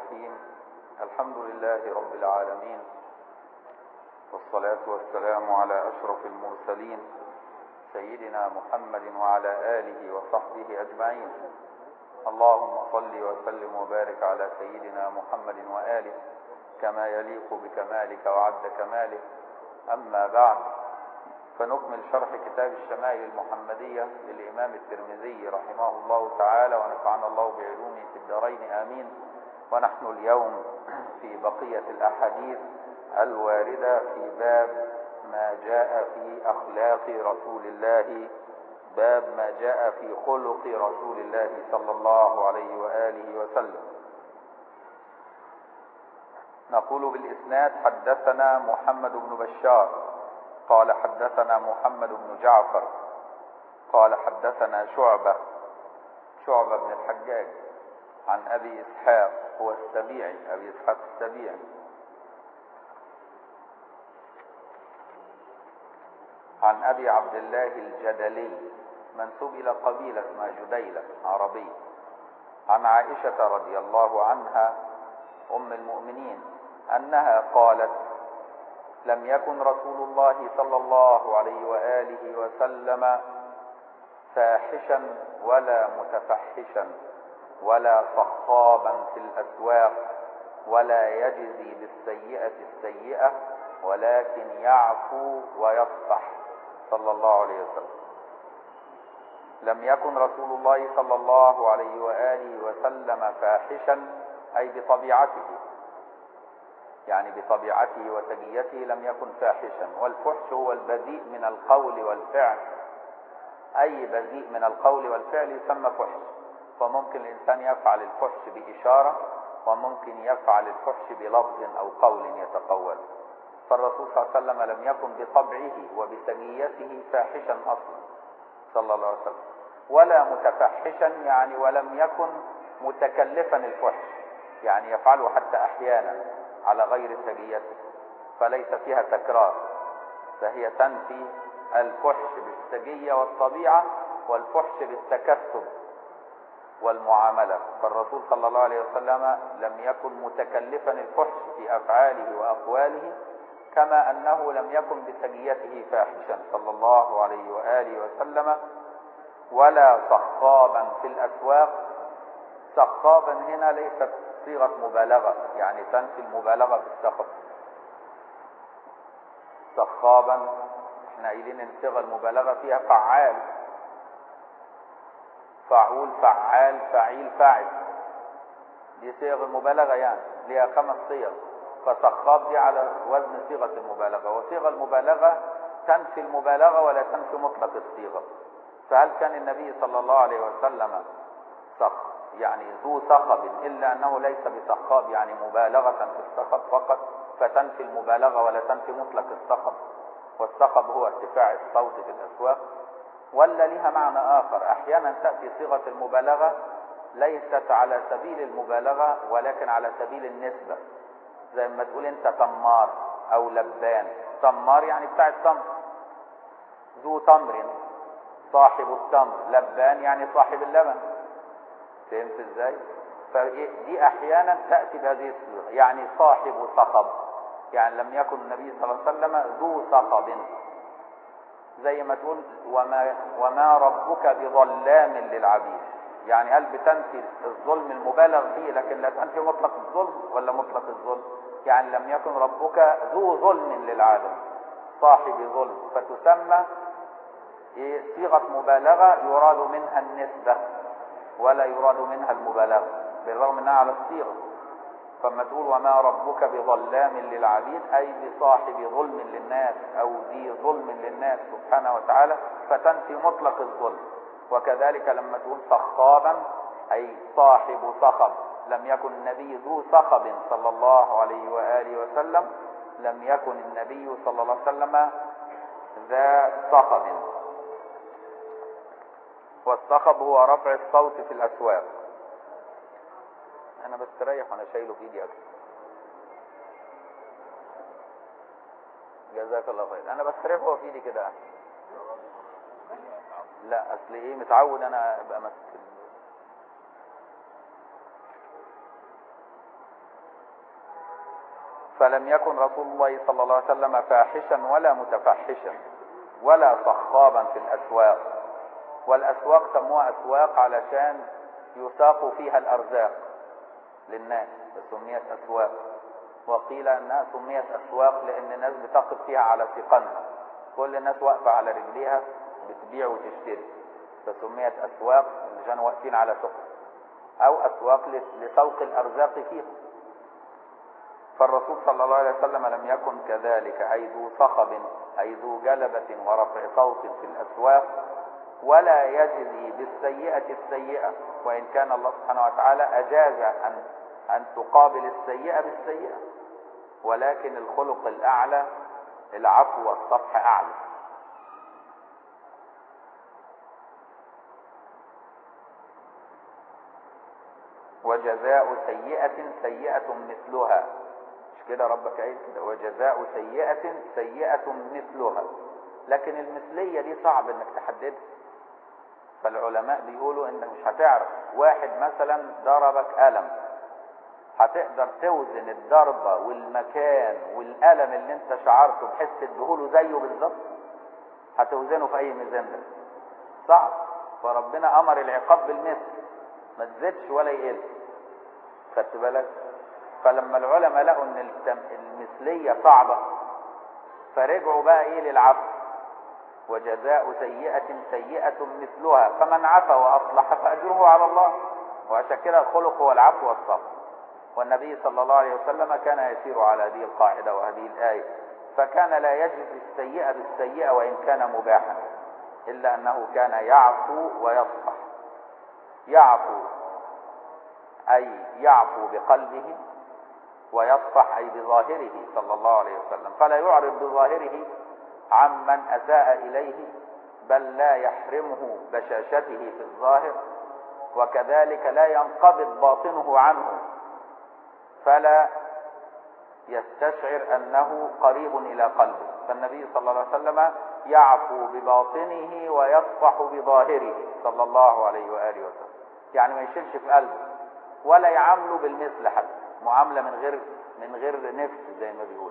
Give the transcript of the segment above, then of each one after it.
الرحيم الحمد لله رب العالمين والصلاة والسلام على أشرف المرسلين سيدنا محمد وعلى آله وصحبه أجمعين اللهم صل وسلم وبارك على سيدنا محمد وآله كما يليق بكمالك وعد كماله أما بعد فنكمل شرح كتاب الشمائل المحمدية للإمام الترمذي رحمه الله تعالى ونفعنا الله بعلومه في الدارين آمين ونحن اليوم في بقية الأحاديث الواردة في باب ما جاء في أخلاق رسول الله باب ما جاء في خلق رسول الله صلى الله عليه وآله وسلم نقول بالإسناد حدثنا محمد بن بشار قال حدثنا محمد بن جعفر قال حدثنا شعبة شعبة بن الحجاج عن أبي إسحاق هو السبيعي أبي إسحاق السبيعي عن أبي عبد الله الجدلي منسوب إلى قبيلة اسمها جديلة عربي عن عائشة رضي الله عنها أم المؤمنين أنها قالت لم يكن رسول الله صلى الله عليه وآله وسلم فاحشا ولا متفحشا ولا صخابا في الأسواق ولا يجزي بالسيئة السيئة ولكن يعفو ويصفح صلى الله عليه وسلم لم يكن رسول الله صلى الله عليه وآله وسلم فاحشا أي بطبيعته يعني بطبيعته وسجيته لم يكن فاحشا والفحش هو البذيء من القول والفعل أي بذيء من القول والفعل يسمى فحش فممكن الإنسان يفعل الفحش بإشارة وممكن يفعل الفحش بلفظ أو قول يتقول فالرسول صلى الله عليه وسلم لم يكن بطبعه وبسجيته فاحشا أصلا صلى الله عليه وسلم ولا متفحشا يعني ولم يكن متكلفا الفحش يعني يفعله حتى أحيانا على غير سجيته فليس فيها تكرار فهي تنفي الفحش بالسجية والطبيعة والفحش بالتكسب والمعاملة فالرسول صلى الله عليه وسلم لم يكن متكلفا الفحش في أفعاله وأقواله كما أنه لم يكن بسجيته فاحشا صلى الله عليه وآله وسلم ولا صخابا في الأسواق صخابا هنا ليست صيغة مبالغة يعني تنفي المبالغة في السخط صخابا احنا قايلين ان صيغة المبالغة فيها فعال فعول فعال فعيل فاعل دي صيغ المبالغة يعني ليها خمس صيغ فصخاب دي على وزن صيغة المبالغة وصيغة المبالغة تنفي المبالغة ولا تنفي مطلق الصيغة فهل كان النبي صلى الله عليه وسلم صخ يعني ذو صخب إلا أنه ليس بصخاب يعني مبالغة في الصخب فقط فتنفي المبالغة ولا تنفي مطلق الصخب والصخب هو ارتفاع الصوت في الأسواق ولا لها معنى آخر أحيانا تأتي صيغة المبالغة ليست على سبيل المبالغة ولكن على سبيل النسبة زي ما تقول انت تمار او لبان تمار يعني بتاع التمر ذو تمر صاحب التمر لبان يعني صاحب اللبن فهمت ازاي فدي احيانا تاتي بهذه الصيغه يعني صاحب صخب يعني لم يكن النبي صلى الله عليه وسلم ذو صخب زي ما تقول وما وما ربك بظلام للعبيد يعني هل بتنفي الظلم المبالغ فيه لكن لا تنفي مطلق الظلم ولا مطلق الظلم يعني لم يكن ربك ذو ظلم للعالم صاحب ظلم فتسمى صيغة مبالغة يراد منها النسبة ولا يراد منها المبالغة بالرغم انها على الصيغة فما تقول وما ربك بظلام للعبيد اي بصاحب ظلم للناس او ذي ظلم للناس سبحانه وتعالى فتنفي مطلق الظلم وكذلك لما تقول صخابا أي صاحب صخب لم يكن النبي ذو صخب صلى الله عليه وآله وسلم لم يكن النبي صلى الله عليه وسلم ذا صخب والصخب هو رفع الصوت في الأسواق أنا بستريح وأنا شايله في إيدي أكثر جزاك الله خير أنا بستريح هو في إيدي كده لا اصل ايه متعود انا ابقى ماسك فلم يكن رسول الله صلى الله عليه وسلم فاحشا ولا متفحشا ولا صخابا في الأسواق والأسواق سموها أسواق علشان يساق فيها الأرزاق للناس فسميت أسواق وقيل أنها سميت أسواق لأن الناس بتقف فيها على سيقانها كل الناس واقفة على رجليها بتبيع وتشتري فسميت أسواق عشان واقفين على سوق أو أسواق لسوق الأرزاق فيها فالرسول صلى الله عليه وسلم لم يكن كذلك أي ذو صخب أي ذو جلبة ورفع صوت في الأسواق ولا يجزي بالسيئة السيئة وإن كان الله سبحانه وتعالى أجاز أن أن تقابل السيئة بالسيئة ولكن الخلق الأعلى العفو والصفح أعلى وجزاء سيئة سيئة مثلها مش كده ربك قايل كده وجزاء سيئة سيئة مثلها لكن المثلية دي صعب انك تحددها فالعلماء بيقولوا انك مش هتعرف واحد مثلا ضربك ألم هتقدر توزن الضربة والمكان والألم اللي انت شعرته بحيث تديهوله زيه بالظبط هتوزنه في اي ميزان ده صعب فربنا امر العقاب بالمثل ما تزيدش ولا يقل خدت بالك فلما العلماء لقوا ان المثلية صعبة فرجعوا بقى ايه للعفو وجزاء سيئة سيئة مثلها فمن عفا وأصلح فأجره على الله وعشان كده الخلق هو العفو والصبر والنبي صلى الله عليه وسلم كان يسير على هذه القاعدة وهذه الآية فكان لا يجزي السيئة بالسيئة وإن كان مباحا إلا أنه كان يعفو ويصفح يعفو أي يعفو بقلبه ويصفح أي بظاهره صلى الله عليه وسلم فلا يعرض بظاهره عمن أساء إليه بل لا يحرمه بشاشته في الظاهر وكذلك لا ينقبض باطنه عنه فلا يستشعر أنه قريب إلى قلبه فالنبي صلى الله عليه وسلم يعفو بباطنه ويصفح بظاهره صلى الله عليه وآله وسلم يعني ما يشيلش في قلبه ولا يعامله بالمثل حتى معاملة من غير من غير نفس زي ما بيقول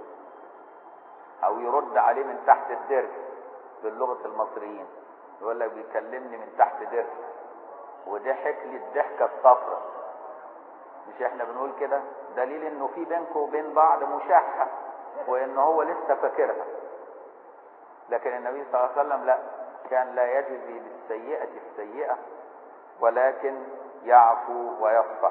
او يرد عليه من تحت الدرس باللغة المصريين يقول لك بيكلمني من تحت درس وضحك لي الضحكة الصفراء مش احنا بنقول كده دليل انه في بينكم وبين بعض مشاحة وان هو لسه فاكرها لكن النبي صلى الله عليه وسلم لا كان لا يجزي بالسيئة السيئة ولكن يعفو ويصفح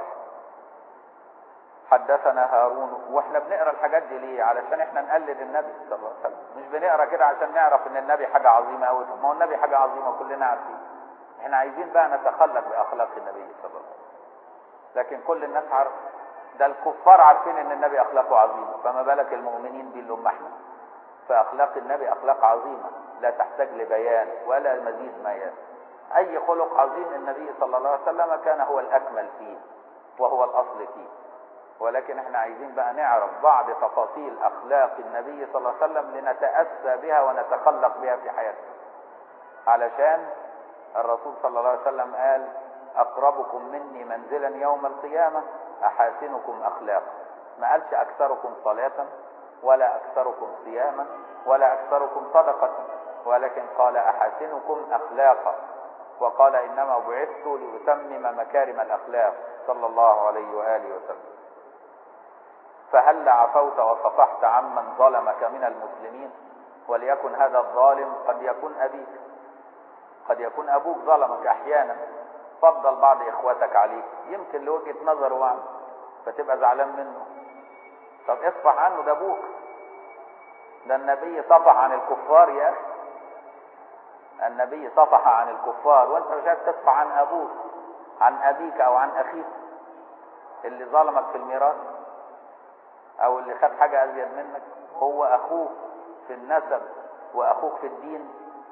حدثنا هارون واحنا بنقرا الحاجات دي ليه علشان احنا نقلد النبي صلى الله عليه وسلم مش بنقرا كده عشان نعرف ان النبي حاجه عظيمه قوي ما هو النبي حاجه عظيمه كلنا عارفين احنا عايزين بقى نتخلق باخلاق النبي صلى الله عليه وسلم لكن كل الناس عارفه ده الكفار عارفين ان النبي اخلاقه عظيمه فما بالك المؤمنين دي اللي هم احنا فاخلاق النبي اخلاق عظيمه لا تحتاج لبيان ولا مزيد بيان اي خلق عظيم النبي صلى الله عليه وسلم كان هو الاكمل فيه وهو الاصل فيه ولكن احنا عايزين بقى نعرف بعض تفاصيل اخلاق النبي صلى الله عليه وسلم لنتاسى بها ونتخلق بها في حياتنا علشان الرسول صلى الله عليه وسلم قال اقربكم مني منزلا يوم القيامه احاسنكم اخلاقا ما قالش اكثركم صلاه ولا اكثركم صياما ولا اكثركم صدقه ولكن قال احاسنكم اخلاقا وقال انما بعثت لاتمم مكارم الاخلاق صلى الله عليه واله وسلم فهل عفوت وصفحت عمن ظلمك من المسلمين وليكن هذا الظالم قد يكون أبيك قد يكون أبوك ظلمك أحيانا فضل بعض إخواتك عليك يمكن لوجهة نظره عنه فتبقى زعلان منه طب اصفح عنه ده أبوك ده النبي صفح عن الكفار يا أخي النبي صفح عن الكفار وانت مش عايز تصفح عن أبوك عن أبيك أو عن أخيك اللي ظلمك في الميراث او اللي خد حاجة ازيد منك هو اخوك في النسب واخوك في الدين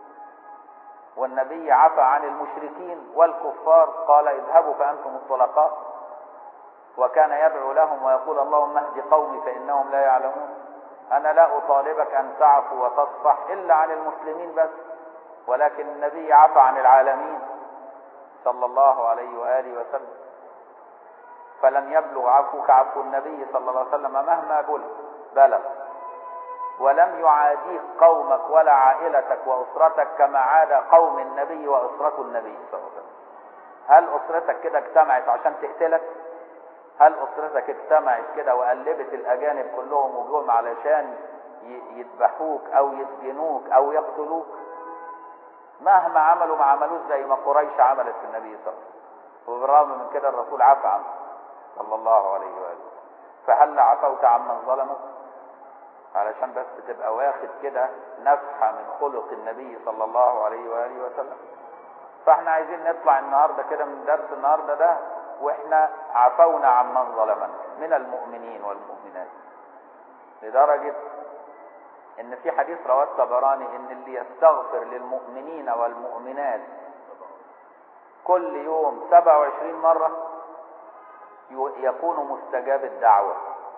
والنبي عفى عن المشركين والكفار قال اذهبوا فانتم الطلقاء وكان يدعو لهم ويقول اللهم اهد قومي فانهم لا يعلمون انا لا اطالبك ان تعفو وتصفح الا عن المسلمين بس ولكن النبي عفى عن العالمين صلى الله عليه واله وسلم فلن يبلغ عفوك عفو النبي صلى الله عليه وسلم مهما بلغ بلغ ولم يعاديك قومك ولا عائلتك وأسرتك كما عاد قوم النبي وأسرة النبي صلى الله عليه وسلم هل أسرتك كده اجتمعت عشان تقتلك هل أسرتك اجتمعت كده وقلبت الأجانب كلهم وجوهم علشان يذبحوك أو يسجنوك أو يقتلوك مهما عملوا ما عملوش زي ما قريش عملت في النبي صلى الله عليه وسلم وبالرغم من كده الرسول عفى عنه صلى الله عليه وآله فهل عفوت عمن ظلمك علشان بس تبقى واخد كده نفحة من خلق النبي صلى الله عليه وآله وسلم فاحنا عايزين نطلع النهاردة كده من درس النهاردة ده واحنا عفونا عمن ظلمنا من المؤمنين والمؤمنات لدرجة ان في حديث رواه الطبراني ان اللي يستغفر للمؤمنين والمؤمنات كل يوم 27 مرة يكون مستجاب الدعوة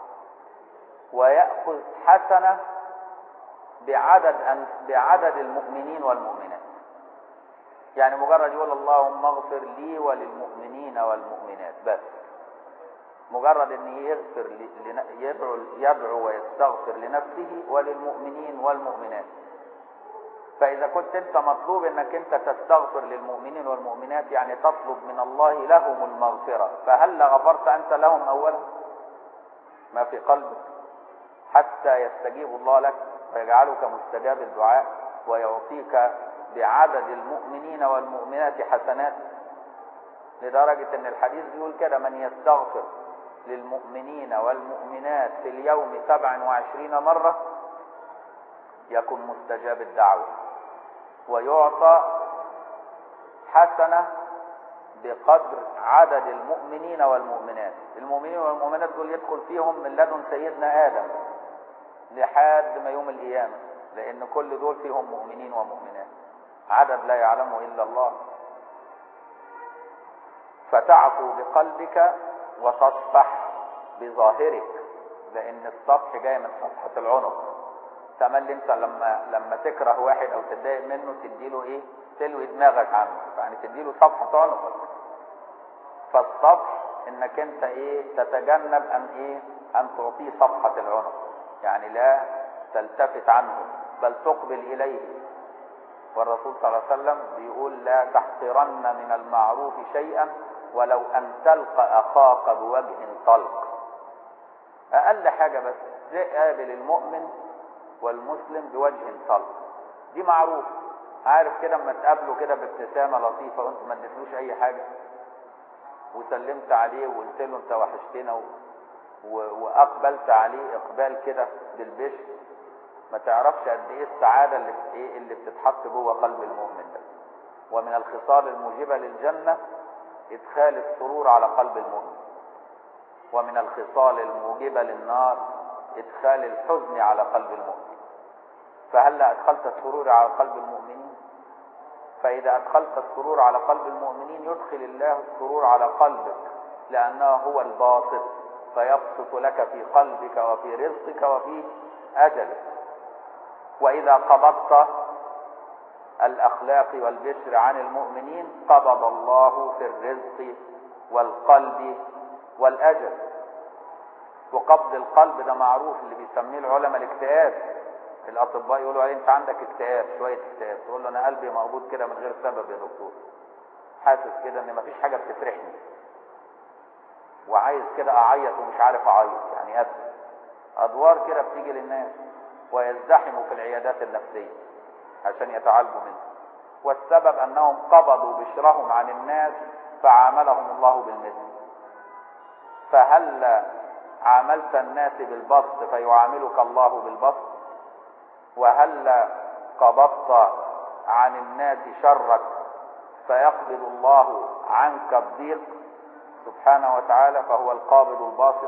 ويأخذ حسنة بعدد أن بعدد المؤمنين والمؤمنات يعني مجرد يقول اللهم اغفر لي وللمؤمنين والمؤمنات بس مجرد ان يغفر يدعو يدعو ويستغفر لنفسه وللمؤمنين والمؤمنات فاذا كنت انت مطلوب انك انت تستغفر للمؤمنين والمؤمنات يعني تطلب من الله لهم المغفرة فهل غفرت انت لهم اولا ما في قلبك حتى يستجيب الله لك ويجعلك مستجاب الدعاء ويعطيك بعدد المؤمنين والمؤمنات حسنات لدرجة ان الحديث بيقول كده من يستغفر للمؤمنين والمؤمنات في اليوم سبع وعشرين مرة يكون مستجاب الدعوة ويعطى حسنة بقدر عدد المؤمنين والمؤمنات المؤمنين والمؤمنات دول يدخل فيهم من لدن سيدنا آدم لحد ما يوم القيامة لأن كل دول فيهم مؤمنين ومؤمنات عدد لا يعلمه إلا الله فتعفو بقلبك وتصفح بظاهرك لأن الصفح جاي من صفحة العنق تملي انت لما لما تكره واحد او تتضايق منه تديله ايه تلوي دماغك عنه يعني تديله صفحة عنقك فالصفح انك انت ايه تتجنب ان ايه ان تعطيه صفحة العنق يعني لا تلتفت عنه بل تقبل اليه والرسول صلى الله عليه وسلم بيقول لا تحقرن من المعروف شيئا ولو ان تلقى اخاك بوجه طلق اقل حاجة بس قابل المؤمن والمسلم بوجه طلق دي معروف عارف كده اما تقابله كده بابتسامة لطيفة وانت ما اديتلوش اي حاجة وسلمت عليه وقلت له انت وحشتنا و... و... واقبلت عليه اقبال كده بالبشر ما تعرفش قد ايه السعادة اللي في ايه اللي بتتحط جوه قلب المؤمن ده ومن الخصال الموجبة للجنة ادخال السرور على قلب المؤمن ومن الخصال الموجبة للنار ادخال الحزن على قلب المؤمن فهل ادخلت السرور على قلب المؤمنين فاذا ادخلت السرور على قلب المؤمنين يدخل الله السرور على قلبك لانه هو الباسط فيبسط لك في قلبك وفي رزقك وفي اجلك واذا قبضت الاخلاق والبشر عن المؤمنين قبض الله في الرزق والقلب والاجل وقبض القلب ده معروف اللي بيسميه العلماء الاكتئاب الاطباء يقولوا عليه انت عندك اكتئاب شويه اكتئاب تقول له انا قلبي مقبوض كده من غير سبب يا دكتور حاسس كده ان مفيش حاجه بتفرحني وعايز كده اعيط ومش عارف اعيط يعني أبكي ادوار كده بتيجي للناس ويزدحموا في العيادات النفسيه عشان يتعالجوا منها والسبب انهم قبضوا بشرهم عن الناس فعاملهم الله بالمثل فهل عاملت الناس بالبسط فيعاملك الله بالبسط وهل قبضت عن الناس شرك فيقبض الله عنك الضيق سبحانه وتعالى فهو القابض الباسط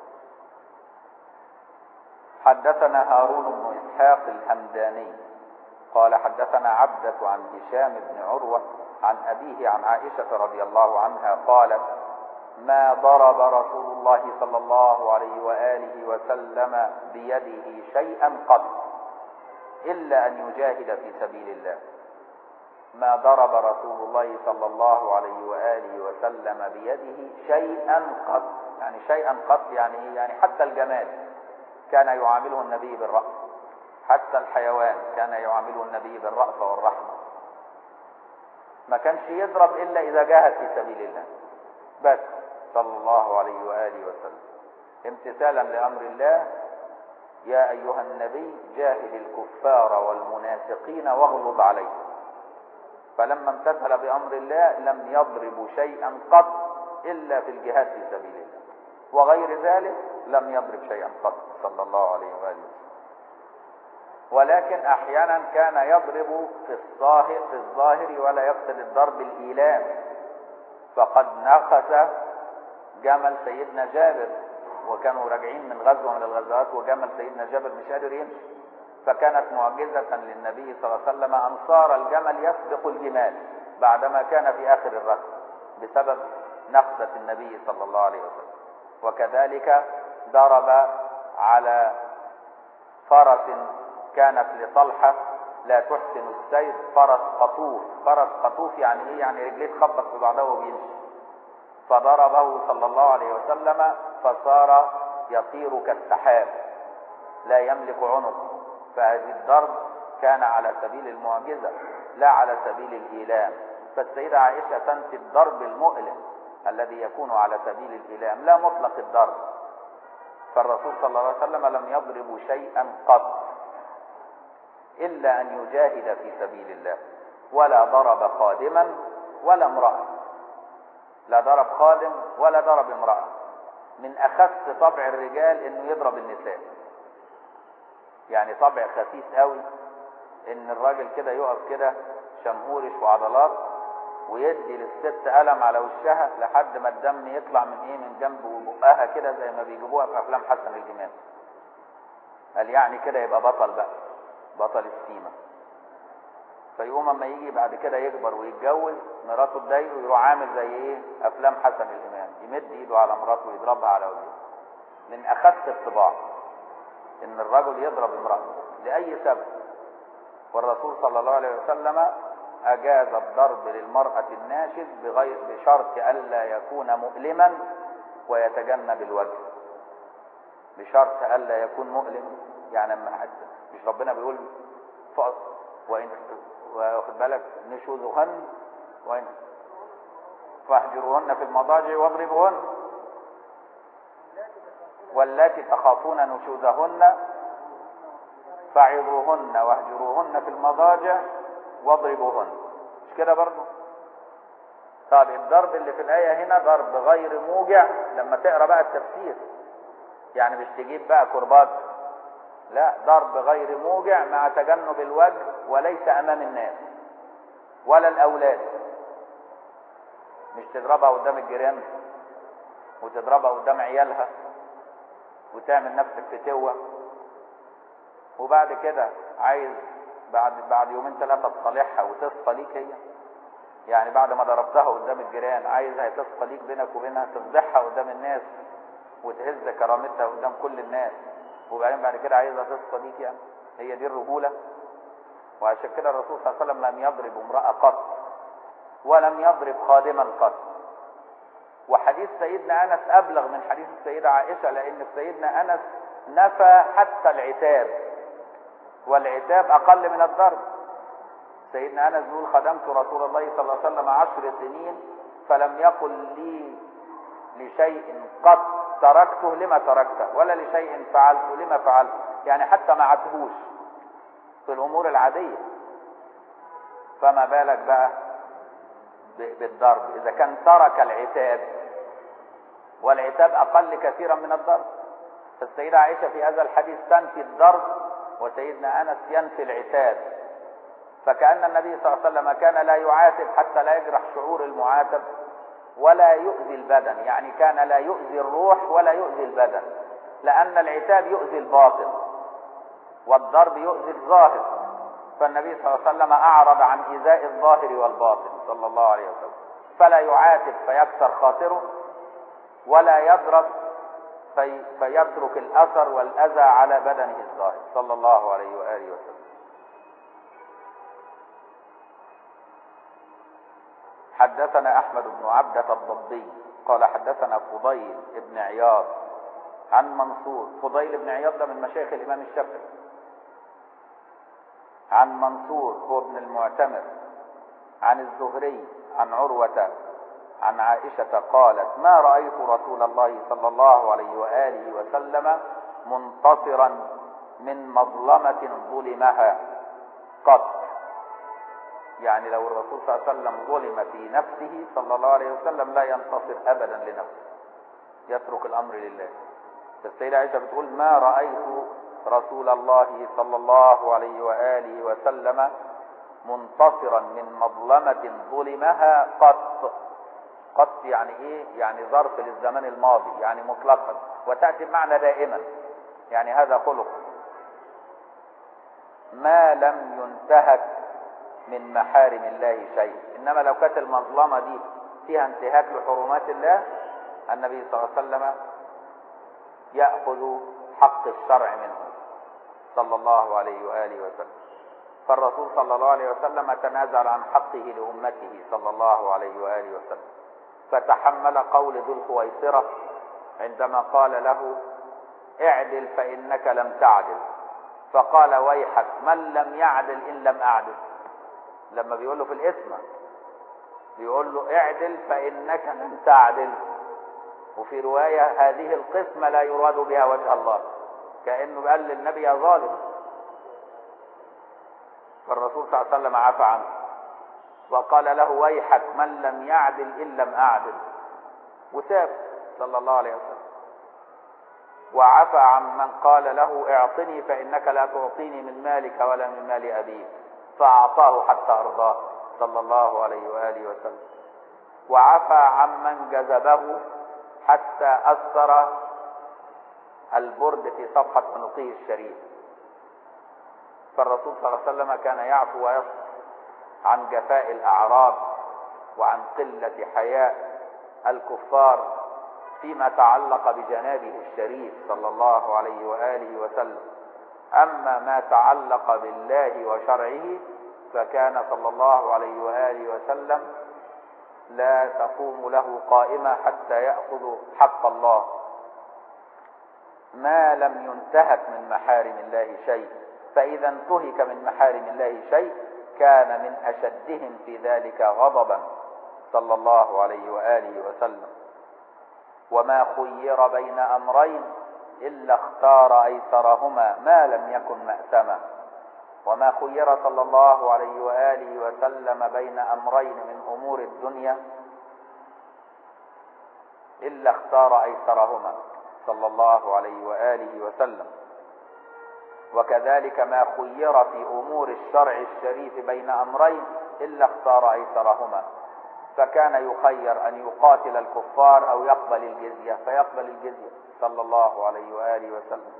حدثنا هارون بن اسحاق الهمداني قال حدثنا عبدة عن هشام بن عروة عن أبيه عن عائشة رضي الله عنها قالت ما ضرب رسول الله صلى الله عليه وآله وسلم بيده شيئا قط إلا أن يجاهد في سبيل الله ما ضرب رسول الله صلى الله عليه وآله وسلم بيده شيئا قط يعني شيئا قط يعني إيه؟ يعني حتى الجماد كان يعامله النبي بالرأف حتى الحيوان كان يعامله النبي بالرأفة والرحمة ما كانش يضرب إلا إذا جاهد في سبيل الله بس صلى الله عليه وآله وسلم امتثالا لأمر الله يا أيها النبي جاهد الكفار والمنافقين واغلظ عليهم فلما امتثل بأمر الله لم يضرب شيئا قط إلا في الجهاد في سبيل الله وغير ذلك لم يضرب شيئا قط صلى الله عليه وآله وسلم ولكن أحيانا كان يضرب في الظاهر في الظاهر ولا يقصد الضرب الإيلام فقد نقص جمل سيدنا جابر وكانوا راجعين من غزوة من الغزوات وجمل سيدنا جابر مش قادر يمشي فكانت معجزة للنبي صلى الله عليه وسلم أن صار الجمل يسبق الجمال بعدما كان في آخر الركب بسبب نقصة النبي صلى الله عليه وسلم وكذلك ضرب على فرس كانت لطلحة لا تحسن السير فرس قطوف فرس قطوف يعني ايه يعني رجليه تخبط في بعضها وبيمشي فضربه صلى الله عليه وسلم فصار يطير كالسحاب لا يملك عنق فهذه الضرب كان على سبيل المعجزة لا على سبيل الإيلام فالسيدة عائشة تنفي الضرب المؤلم الذي يكون على سبيل الإيلام لا مطلق الضرب فالرسول صلى الله عليه وسلم لم يضرب شيئا قط إلا أن يجاهد في سبيل الله ولا ضرب خادما ولا امرأة لا ضرب خادم ولا ضرب امرأة من أخس طبع الرجال إنه يضرب النساء يعني طبع خفيف قوي إن الراجل كده يقف كده شمهورش وعضلات ويدي للست قلم على وشها لحد ما الدم يطلع من ايه من جنب وبقها كده زي ما بيجيبوها في افلام حسن الامام قال يعني كده يبقى بطل بقى بطل السيما فيقوم اما يجي بعد كده يكبر ويتجوز مراته تضايقه ويروح عامل زي ايه افلام حسن الامام يمد ايده على مراته ويضربها على وجهها من اخس الطباع ان الرجل يضرب امراته لاي سبب والرسول صلى الله عليه وسلم اجاز الضرب للمراه الناشز بغير بشرط الا يكون مؤلما ويتجنب الوجه بشرط الا يكون مؤلم يعني اما حد مش ربنا بيقول وان واخد بالك نشوزهن وان فاهجروهن في المضاجع واضربوهن واللاتي تخافون نشوزهن فعظوهن واهجروهن في المضاجع واضربوهن مش كده برضو طب الضرب اللي في الآية هنا ضرب غير موجع لما تقرا بقى التفسير يعني مش تجيب بقى كربات لا ضرب غير موجع مع تجنب الوجه وليس امام الناس ولا الاولاد مش تضربها قدام الجيران وتضربها قدام عيالها وتعمل نفسك فتوه وبعد كده عايز بعد بعد يومين ثلاثه تصالحها وتصفى ليك هي يعني بعد ما ضربتها قدام الجيران عايزها تصفى ليك بينك وبينها تفضحها قدام الناس وتهز كرامتها قدام كل الناس وبعدين بعد كده عايزها تصفى ليك يعني هي دي الرجوله وعشان كده الرسول صلى الله عليه وسلم لم يضرب امراه قط ولم يضرب خادما قط وحديث سيدنا انس ابلغ من حديث السيده عائشه لان سيدنا انس نفى حتى العتاب والعتاب اقل من الضرب سيدنا انس بيقول خدمت رسول الله صلى الله عليه وسلم عشر سنين فلم يقل لي لشيء قط تركته لما تركته ولا لشيء فعلته لما فعلته يعني حتى ما عتبوش في الامور العاديه فما بالك بقى بالضرب اذا كان ترك العتاب والعتاب اقل كثيرا من الضرب فالسيده عائشه في هذا الحديث تنفي الضرب وسيدنا انس ينفي العتاب فكان النبي صلى الله عليه وسلم كان لا يعاتب حتى لا يجرح شعور المعاتب ولا يؤذي البدن يعني كان لا يؤذي الروح ولا يؤذي البدن لأن العتاب يؤذي الباطن والضرب يؤذي الظاهر فالنبي صلى الله عليه وسلم أعرض عن إيذاء الظاهر والباطن صلى الله عليه وسلم فلا يعاتب فيكسر خاطره ولا يضرب في فيترك الأثر والأذى على بدنه الظاهر صلى الله عليه وآله وسلم حدثنا احمد بن عبدة الضبي قال حدثنا فضيل بن عياض عن منصور فضيل بن عياض ده من مشايخ الإمام الشافعي عن منصور هو ابن المعتمر عن الزهري عن عروة عن عائشة قالت ما رأيت رسول الله صلى الله عليه وآله وسلم منتصرا من مظلمة ظلمها قط يعني لو الرسول صلى الله عليه وسلم ظلم في نفسه صلى الله عليه وسلم لا ينتصر أبدا لنفسه يترك الأمر لله السيدة عائشة بتقول ما رأيت رسول الله صلى الله عليه وآله وسلم منتصرا من مظلمة ظلمها قط قط يعني ايه يعني ظرف للزمان الماضي يعني مطلقا وتأتي بمعنى دائما يعني هذا خلق ما لم ينتهك من محارم الله شيء انما لو كانت المظلمة دي فيها انتهاك لحرمات الله النبي صلى الله عليه وسلم يأخذ حق الشرع منه صلى الله عليه وآله وسلم فالرسول صلى الله عليه وسلم تنازل عن حقه لأمته صلى الله عليه وآله وسلم فتحمل قول ذو الخويصرة عندما قال له اعدل فإنك لم تعدل فقال ويحك من لم يعدل إن لم أعدل لما بيقول له في الاسم بيقول له اعدل فإنك لم تعدل وفي رواية هذه القسمة لا يراد بها وجه الله كأنه قال للنبي يا ظالم فالرسول صلى الله عليه وسلم عفى عنه وقال له ويحك من لم يعدل إن لم أعدل وساب صلى الله عليه وسلم وعفى عن من قال له اعطني فإنك لا تعطيني من مالك ولا من مال أبيك فأعطاه حتى أرضاه صلى الله عليه وآله وسلم وعفى عن من جذبه حتى أثر البرد في صفحة عنقه الشريف فالرسول صلى الله عليه وسلم كان يعفو ويصفح عن جفاء الأعراب وعن قلة حياء الكفار فيما تعلق بجنابه الشريف صلى الله عليه وآله وسلم أما ما تعلق بالله وشرعه فكان صلى الله عليه وآله وسلم لا تقوم له قائمة حتى يأخذ حق الله ما لم ينتهك من محارم الله شيء فإذا انتهك من محارم الله شيء كان من أشدهم في ذلك غضبا صلى الله عليه وآله وسلم وما خير بين أمرين إلا اختار أيسرهما ما لم يكن مأثما وما خير صلى الله عليه وآله وسلم بين أمرين من أمور الدنيا إلا اختار أيسرهما صلى الله عليه وآله وسلم وكذلك ما خير في أمور الشرع الشريف بين أمرين إلا اختار أيسرهما فكان يخير أن يقاتل الكفار أو يقبل الجزية فيقبل الجزية صلى الله عليه وآله وسلم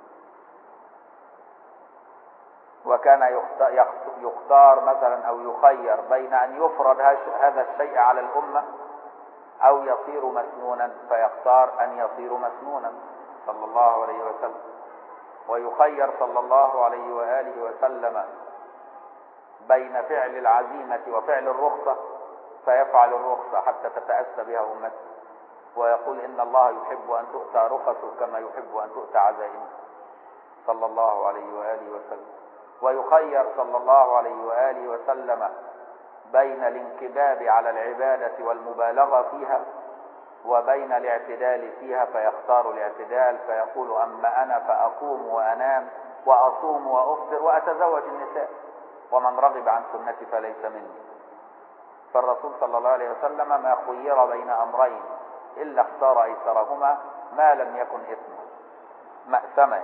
وكان يختار مثلا أو يخير بين أن يفرض هذا الشيء على الأمة أو يصير مسنونا فيختار أن يصير مسنونا صلى الله عليه وسلم ويخير صلى الله عليه وآله وسلم بين فعل العزيمة وفعل الرخصة فيفعل الرخصة حتى تتأسى بها أمته ويقول إن الله يحب أن تؤتى رخصه كما يحب أن تؤتى عزائمه صلى الله عليه وآله وسلم ويخير صلى الله عليه وآله وسلم بين الانكباب على العبادة والمبالغة فيها وبين الاعتدال فيها فيختار الاعتدال فيقول أما أنا فأقوم وأنام وأصوم وأفطر وأتزوج النساء ومن رغب عن سنتي فليس مني فالرسول صلى الله عليه وسلم ما خير بين أمرين إلا اختار أيسرهما ما لم يكن إثما مأثما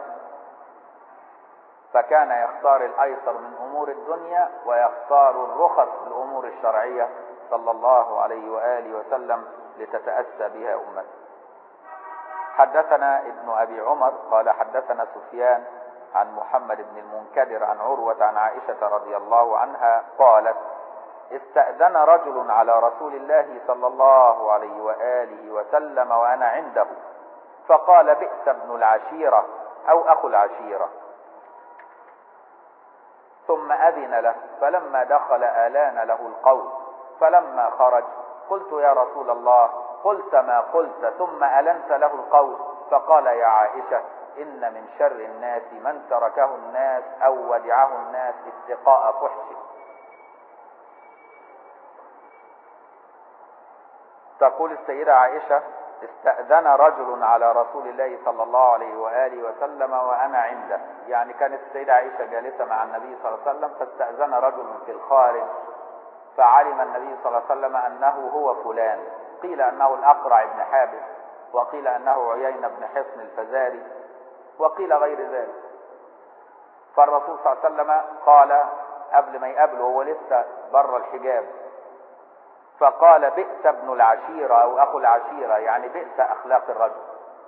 فكان يختار الأيسر من أمور الدنيا ويختار الرخص في الأمور الشرعية صلى الله عليه وآله وسلم لتتأسى بها أمته حدثنا ابن أبي عمر قال حدثنا سفيان عن محمد بن المنكدر عن عروة عن عائشة رضي الله عنها قالت استأذن رجل على رسول الله صلى الله عليه وآله وسلم وأنا عنده فقال بئس ابن العشيرة أو أخو العشيرة ثم أذن له فلما دخل آلان له القول فلما خرج قلت يا رسول الله قلت ما قلت ثم ألنت له القول فقال يا عائشة إن من شر الناس من تركه الناس أو ودعه الناس اتقاء فحشه تقول السيدة عائشة استأذن رجل على رسول الله صلى الله عليه وآله وسلم وأنا عنده يعني كانت السيدة عائشة جالسة مع النبي صلى الله عليه وسلم فاستأذن رجل في الخارج فعلم النبي صلى الله عليه وسلم أنه هو فلان قيل أنه الأقرع بن حابس وقيل أنه عيين بن حصن الفزاري وقيل غير ذلك فالرسول صلى الله عليه وسلم قال قبل ما يقابله هو لسه بره الحجاب فقال بئس ابن العشيرة أو أخو العشيرة يعني بئس أخلاق الرجل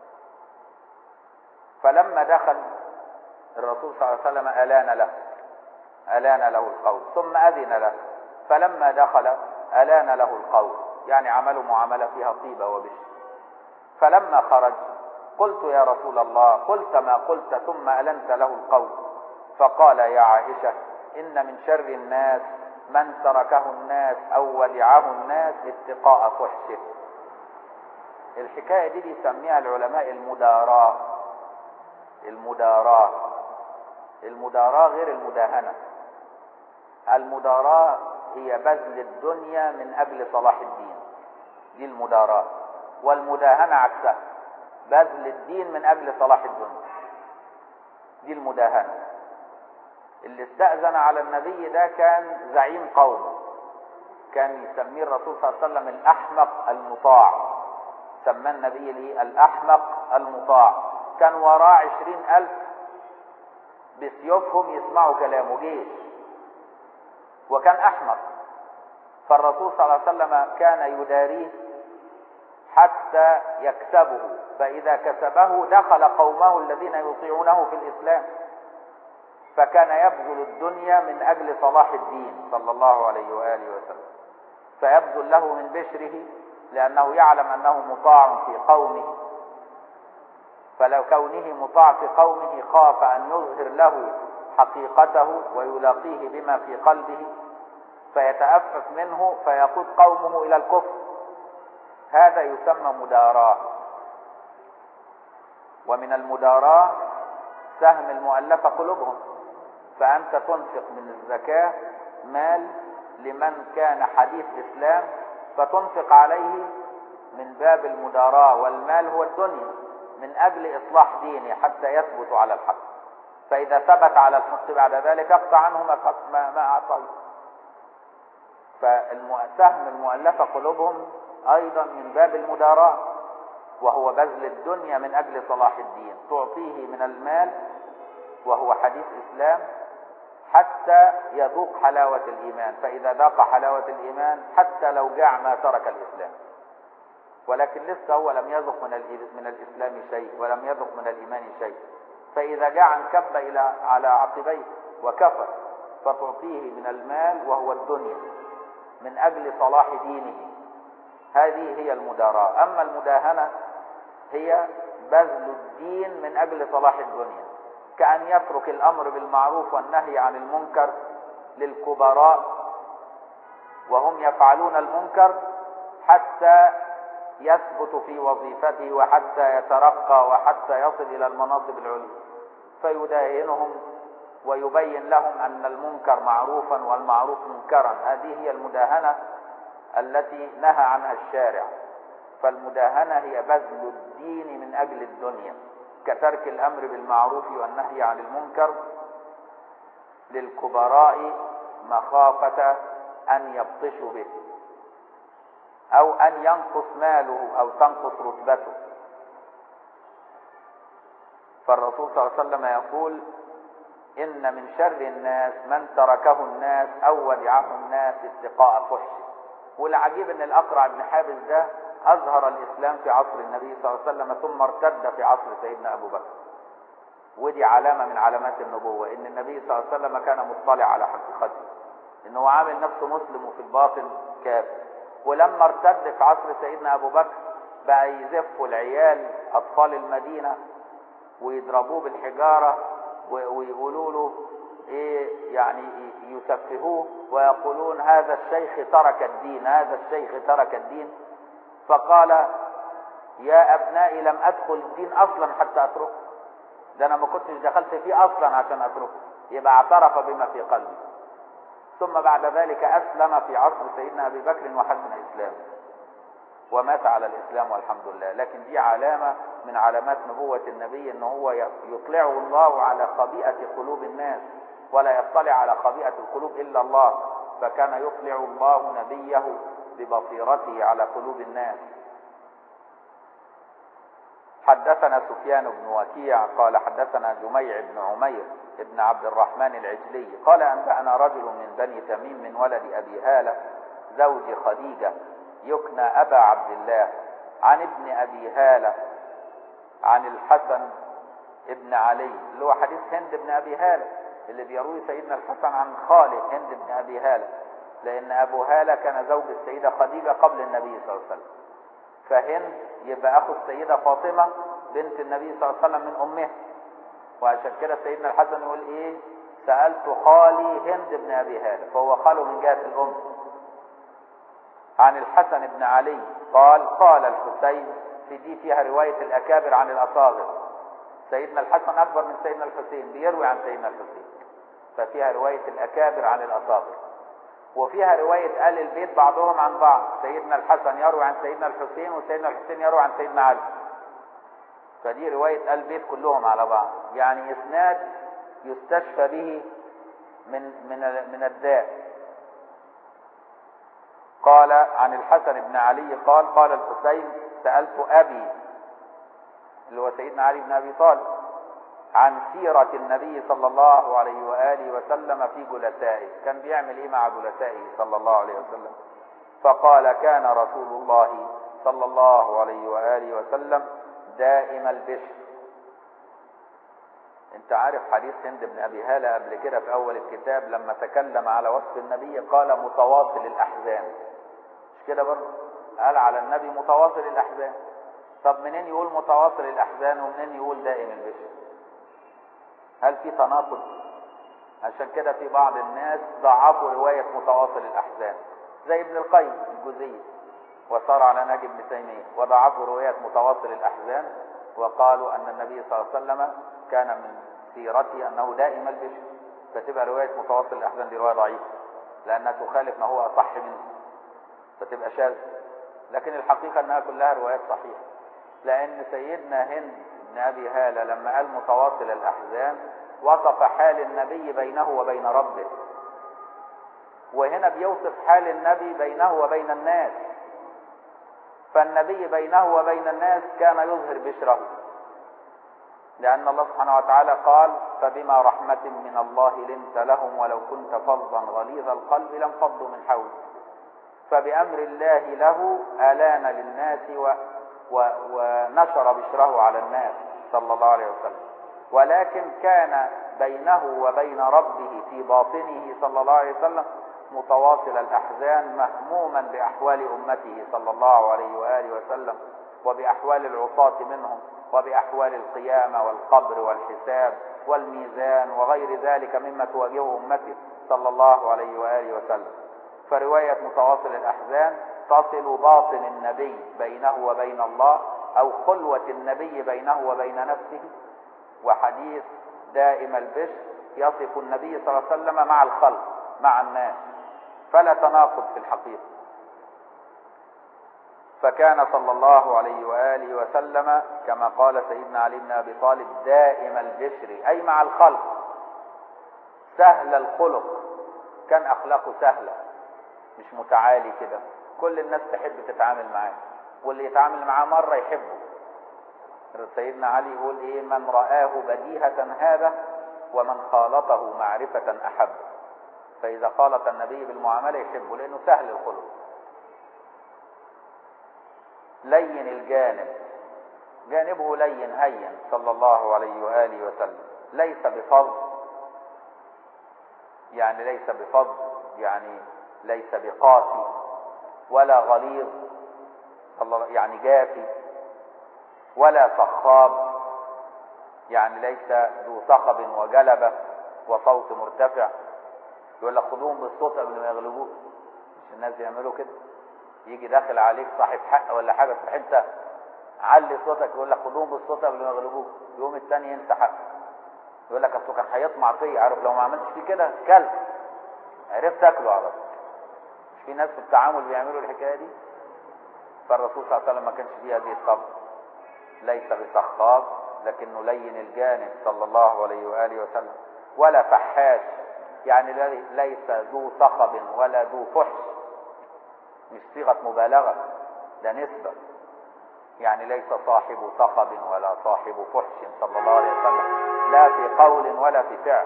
فلما دخل الرسول صلى الله عليه وسلم ألان له ألان له القول ثم أذن له فلما دخل ألان له القول يعني عملوا معاملة فيها طيبة وبشر فلما خرج قلت يا رسول الله قلت ما قلت ثم ألنت له القول فقال يا عائشة إن من شر الناس من تركه الناس أو ودعه الناس اتقاء فحشه الحكاية دي بيسميها العلماء المداراة المداراة المداراة غير المداهنة المداراة هي بذل الدنيا من أجل صلاح الدين دي المداراة والمداهنة عكسها بذل الدين من أجل صلاح الدنيا دي المداهنة اللي استأذن على النبي ده كان زعيم قومه كان يسميه الرسول صلى الله عليه وسلم الأحمق المطاع سمى النبي ليه الأحمق المطاع كان وراه عشرين ألف بسيوفهم يسمعوا كلامه جيش وكان أحمق فالرسول صلى الله عليه وسلم كان يداريه حتى يكسبه فإذا كسبه دخل قومه الذين يطيعونه في الإسلام فكان يبذل الدنيا من أجل صلاح الدين صلى الله عليه وآله وسلم فيبذل له من بشره لأنه يعلم أنه مطاع في قومه فلو كونه مطاع في قومه خاف أن يظهر له حقيقته ويلاقيه بما في قلبه فيتأفف منه فيقود قومه إلى الكفر هذا يسمى مداراة ومن المداراة سهم المؤلفة قلوبهم فأنت تنفق من الزكاة مال لمن كان حديث إسلام فتنفق عليه من باب المداراة والمال هو الدنيا من أجل إصلاح دينه حتى يثبت على الحق فإذا ثبت على الحق بعد ذلك اقطع عنه ما ما, ما أعطيه فسهم المؤلفة قلوبهم أيضا من باب المداراة وهو بذل الدنيا من أجل صلاح الدين تعطيه من المال وهو حديث إسلام حتى يذوق حلاوة الإيمان فإذا ذاق حلاوة الإيمان حتى لو جاع ما ترك الإسلام ولكن لسه هو لم يذق من من الإسلام شيء ولم يذق من الإيمان شيء فإذا جاع انكب إلى على عقبيه وكفر فتعطيه من المال وهو الدنيا من أجل صلاح دينه هذه هي المداراة أما المداهنة هي بذل الدين من أجل صلاح الدنيا كأن يترك الأمر بالمعروف والنهي عن المنكر للكبراء وهم يفعلون المنكر حتى يثبت في وظيفته وحتى يترقى وحتى يصل إلى المناصب العليا فيداهنهم ويبين لهم أن المنكر معروفا والمعروف منكرا هذه هي المداهنة التي نهى عنها الشارع فالمداهنة هي بذل الدين من أجل الدنيا كترك الأمر بالمعروف والنهي عن المنكر للكبراء مخافة أن يبطشوا به أو أن ينقص ماله أو تنقص رتبته فالرسول صلى الله عليه وسلم يقول إن من شر الناس من تركه الناس أو ودعه الناس اتقاء فحشه والعجيب ان الاقرع بن حابس ده اظهر الاسلام في عصر النبي صلى الله عليه وسلم ثم ارتد في عصر سيدنا ابو بكر ودي علامه من علامات النبوه ان النبي صلى الله عليه وسلم كان مطلع على حقيقته انه عامل نفسه مسلم وفي الباطن كافر ولما ارتد في عصر سيدنا ابو بكر بقى يزفوا العيال اطفال المدينه ويضربوه بالحجاره ويقولوا له ايه يعني يسفهوه ويقولون هذا الشيخ ترك الدين هذا الشيخ ترك الدين فقال يا ابنائي لم ادخل الدين اصلا حتى اتركه ده انا ما كنتش دخلت فيه اصلا عشان اتركه يبقى اعترف بما في قلبه ثم بعد ذلك اسلم في عصر سيدنا ابي بكر وحسن اسلامه ومات على الاسلام والحمد لله لكن دي علامه من علامات نبوه النبي ان هو يطلعه الله على خبيئه قلوب الناس ولا يطلع على خبيئه القلوب الا الله فكان يطلع الله نبيه ببصيرته على قلوب الناس حدثنا سفيان بن وكيع قال حدثنا جميع بن عمير بن عبد الرحمن العجلي قال أنبأنا رجل من بني تميم من ولد أبي هالة زوج خديجة يكنى أبا عبد الله عن ابن أبي هالة عن الحسن ابن علي اللي هو حديث هند بن أبي هالة اللي بيروي سيدنا الحسن عن خاله هند بن أبي هالة لأن أبو هالة كان زوج السيدة خديجة قبل النبي صلى الله عليه وسلم فهند يبقى أخو السيدة فاطمة بنت النبي صلى الله عليه وسلم من أمها وعشان كده سيدنا الحسن يقول إيه سألت خالي هند بن أبي هالة فهو خاله من جهة الأم عن الحسن بن علي قال قال الحسين في دي فيها رواية الأكابر عن الأصاغر سيدنا الحسن أكبر من سيدنا الحسين بيروي عن سيدنا الحسين ففيها رواية الأكابر عن الأصاغر وفيها رواية آل البيت بعضهم عن بعض سيدنا الحسن يروي عن سيدنا الحسين وسيدنا الحسين يروي عن سيدنا علي فدي رواية آل البيت كلهم على بعض يعني إسناد يستشفى به من من من الداء قال عن الحسن بن علي قال قال الحسين سألت أبي اللي هو سيدنا علي بن أبي طالب عن سيرة النبي صلى الله عليه وآله وسلم في جلسائه كان بيعمل ايه مع جلسائه صلى الله عليه وسلم فقال كان رسول الله صلى الله عليه وآله وسلم دائم البشر انت عارف حديث هند بن ابي هالة قبل كده في اول الكتاب لما تكلم على وصف النبي قال متواصل الاحزان مش كده برضه قال على النبي متواصل الاحزان طب منين يقول متواصل الاحزان ومنين يقول دائم البشر هل في تناقض عشان كده في بعض الناس ضعفوا رواية متواصل الأحزان زي ابن القيم الجزية وصار على نهج ابن تيمية وضعفوا رواية متواصل الأحزان وقالوا أن النبي صلى الله عليه وسلم كان من سيرته أنه دائم البشر فتبقى رواية متواصل الأحزان دي رواية ضعيفة لأنها تخالف ما هو أصح منه فتبقى شاذ لكن الحقيقة أنها كلها روايات صحيحة لأن سيدنا هند بن أبي هالة لما قال متواصل الأحزان وصف حال النبي بينه وبين ربه وهنا بيوصف حال النبي بينه وبين الناس فالنبي بينه وبين الناس كان يظهر بشره لأن الله سبحانه وتعالى قال فبما رحمة من الله لنت لهم ولو كنت فظا غليظ القلب لانفضوا من حولك فبأمر الله له آلان للناس و و ونشر بشره على الناس صلى الله عليه وسلم ولكن كان بينه وبين ربه في باطنه صلى الله عليه وسلم متواصل الأحزان مهموما بأحوال أمته صلى الله عليه وآله وسلم وبأحوال العصاة منهم وبأحوال القيامة والقبر والحساب والميزان وغير ذلك مما تواجهه أمته صلى الله عليه وآله وسلم فرواية متواصل الأحزان تصل باطن النبي بينه وبين الله أو خلوة النبي بينه وبين نفسه وحديث دائم البشر يصف النبي صلى الله عليه وسلم مع الخلق مع الناس فلا تناقض في الحقيقة فكان صلى الله عليه وآله وسلم كما قال سيدنا علي بن أبي طالب دائم البشر أي مع الخلق سهل الخلق كان أخلاقه سهلة مش متعالي كده كل الناس تحب تتعامل معاه واللي يتعامل معاه مرة يحبه سيدنا علي يقول ايه من رآه بديهة هذا ومن خالطه معرفة أحب فإذا خالط النبي بالمعاملة يحبه لأنه سهل الخلق لين الجانب جانبه لين هين صلى الله عليه وآله وسلم ليس بفظ يعني ليس بفظ يعني ليس بقاسي ولا غليظ يعني جافي ولا صخاب يعني ليس ذو صخب وجلبة وصوت مرتفع يقول لك خذوهم بالصوت قبل ما يغلبوك مش الناس بيعملوا كده يجي داخل عليك صاحب حق ولا حاجه تروح انت علي صوتك يقول لك خدوهم بالصوت قبل ما يغلبوك يقوم الثاني ينسى حقه يقول لك اصله كان هيطمع فيا عارف لو ما عملتش فيه كده كلت عرفت اكله على طول مش في ناس في التعامل بيعملوا الحكايه دي فالرسول صلى الله عليه وسلم ما كانش فيه هذه الطبع ليس بسخاب لكنه لين الجانب صلى الله عليه واله وسلم ولا فحاش يعني ليس ذو صخب ولا ذو فحش مش صيغه مبالغه ده نسبه يعني ليس صاحب صخب ولا صاحب فحش صلى الله عليه وسلم لا في قول ولا في فعل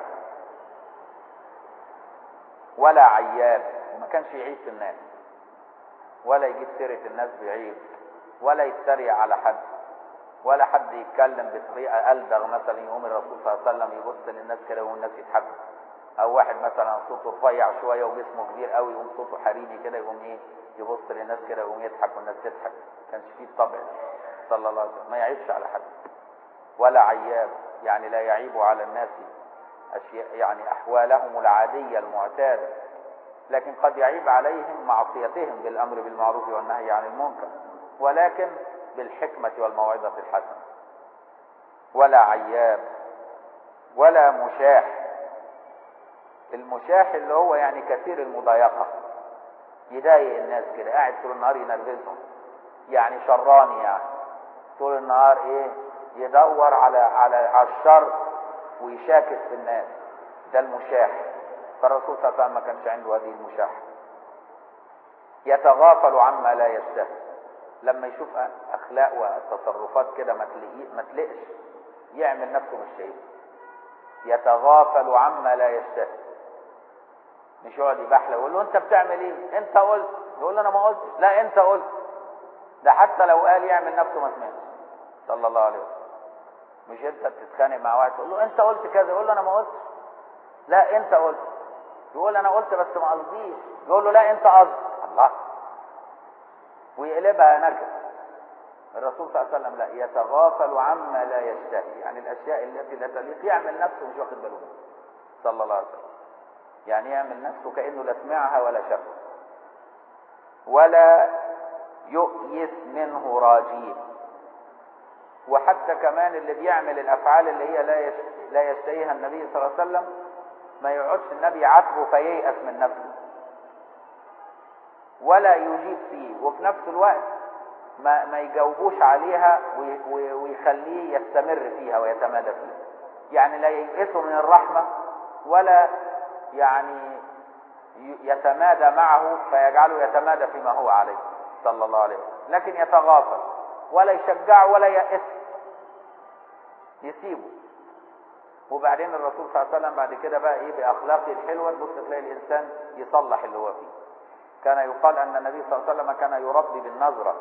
ولا عياب ما كانش يعيب في الناس ولا يجيب سيرة الناس بعيب ولا يتريق على حد ولا حد يتكلم بطريقة ألدغ مثلا يقوم الرسول صلى الله عليه وسلم يبص للناس كده والناس يضحكوا أو واحد مثلا صوته رفيع شوية وجسمه كبير قوي يقوم صوته حريمي كده يقوم إيه يبص للناس كده يقوم يضحك والناس تضحك كانش فيه الطبع ده صلى الله عليه وسلم ما يعيبش على حد ولا عياب يعني لا يعيب على الناس أشياء يعني أحوالهم العادية المعتادة لكن قد يعيب عليهم معصيتهم بالأمر بالمعروف والنهي عن المنكر ولكن بالحكمة والموعظة الحسنة ولا عياب ولا مشاح المشاح اللي هو يعني كثير المضايقة يضايق الناس كده قاعد طول النهار ينرفزهم يعني شراني يعني طول النهار ايه يدور على على على الشر ويشاكس في الناس ده المشاح فالرسول صلى الله عليه وسلم ما كانش عنده هذه المشاحة يتغافل عما لا يشتهي لما يشوف اخلاق وتصرفات كده ما تلقي ما تلقش يعمل نفسه مش شايف يتغافل عما لا يشتهي مش يقعد يبحلق يقول له انت بتعمل ايه انت قلت يقول له انا ما قلتش لا انت قلت ده حتى لو قال يعمل نفسه ما سمعش صلى الله عليه وسلم مش انت بتتخانق مع واحد تقول له انت قلت كذا يقول له انا ما قلتش لا انت قلت يقول انا قلت بس ما قصديش يقول له لا انت قصدك الله ويقلبها نكد الرسول صلى الله عليه وسلم لا يتغافل عما لا يشتهي يعني الاشياء التي لا تليق يعمل نفسه مش واخد باله منها صلى الله عليه وسلم يعني يعمل نفسه كانه لا سمعها ولا شافها ولا يؤيس منه راجيه وحتى كمان اللي بيعمل الافعال اللي هي لا يش... لا يشتهيها النبي صلى الله عليه وسلم ما يقعدش النبي يعاتبه فييأس من نفسه ولا يجيب فيه وفي نفس الوقت ما ما يجاوبوش عليها وي... وي... ويخليه يستمر فيها ويتمادى فيها يعني لا ييأسوا من الرحمة ولا يعني يتمادى معه فيجعله يتمادى فيما هو عليه صلى الله عليه وسلم لكن يتغافل ولا يشجعه ولا يأس يسيبه وبعدين الرسول صلى الله عليه وسلم بعد كده بقى ايه باخلاقه الحلوه تبص تلاقي الانسان يصلح اللي هو فيه كان يقال ان النبي صلى الله عليه وسلم كان يربي بالنظره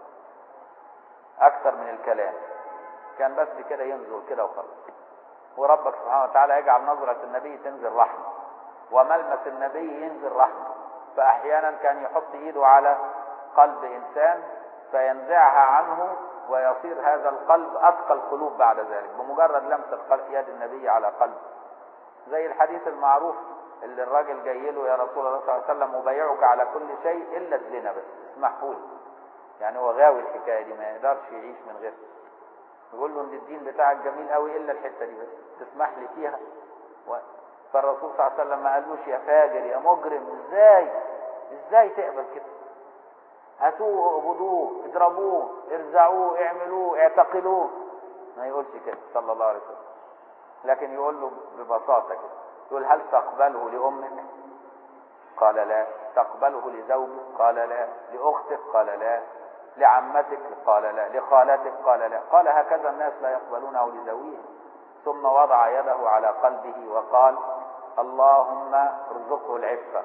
اكثر من الكلام كان بس كده ينظر كده وخلاص وربك سبحانه وتعالى يجعل نظرة النبي تنزل رحمة وملمس النبي ينزل رحمة فأحيانا كان يحط إيده على قلب إنسان فينزعها عنه ويصير هذا القلب أثقل القلوب بعد ذلك بمجرد لمسة يد النبي على قلبه زي الحديث المعروف اللي الراجل جاي له يا رسول الله صلى الله عليه وسلم أبايعك على كل شيء إلا الزنا بس اسمحوا لي يعني هو غاوي الحكاية دي ما يقدرش يعيش من غيرها يقول له ان الدين بتاعك جميل قوي الا الحته دي بس تسمح لي فيها و... فالرسول صلى الله عليه وسلم ما قالوش يا فاجر يا مجرم ازاي ازاي تقبل كده هاتوه اقبضوه اضربوه ارزعوه اعملوه اعتقلوه ما يقولش كده صلى الله عليه وسلم لكن يقول له ببساطه كده يقول هل تقبله لامك قال لا تقبله لزوجك قال لا لاختك قال لا لعمتك قال لا لخالتك قال لا قال هكذا الناس لا يقبلونه لذويهم ثم وضع يده على قلبه وقال اللهم ارزقه العفة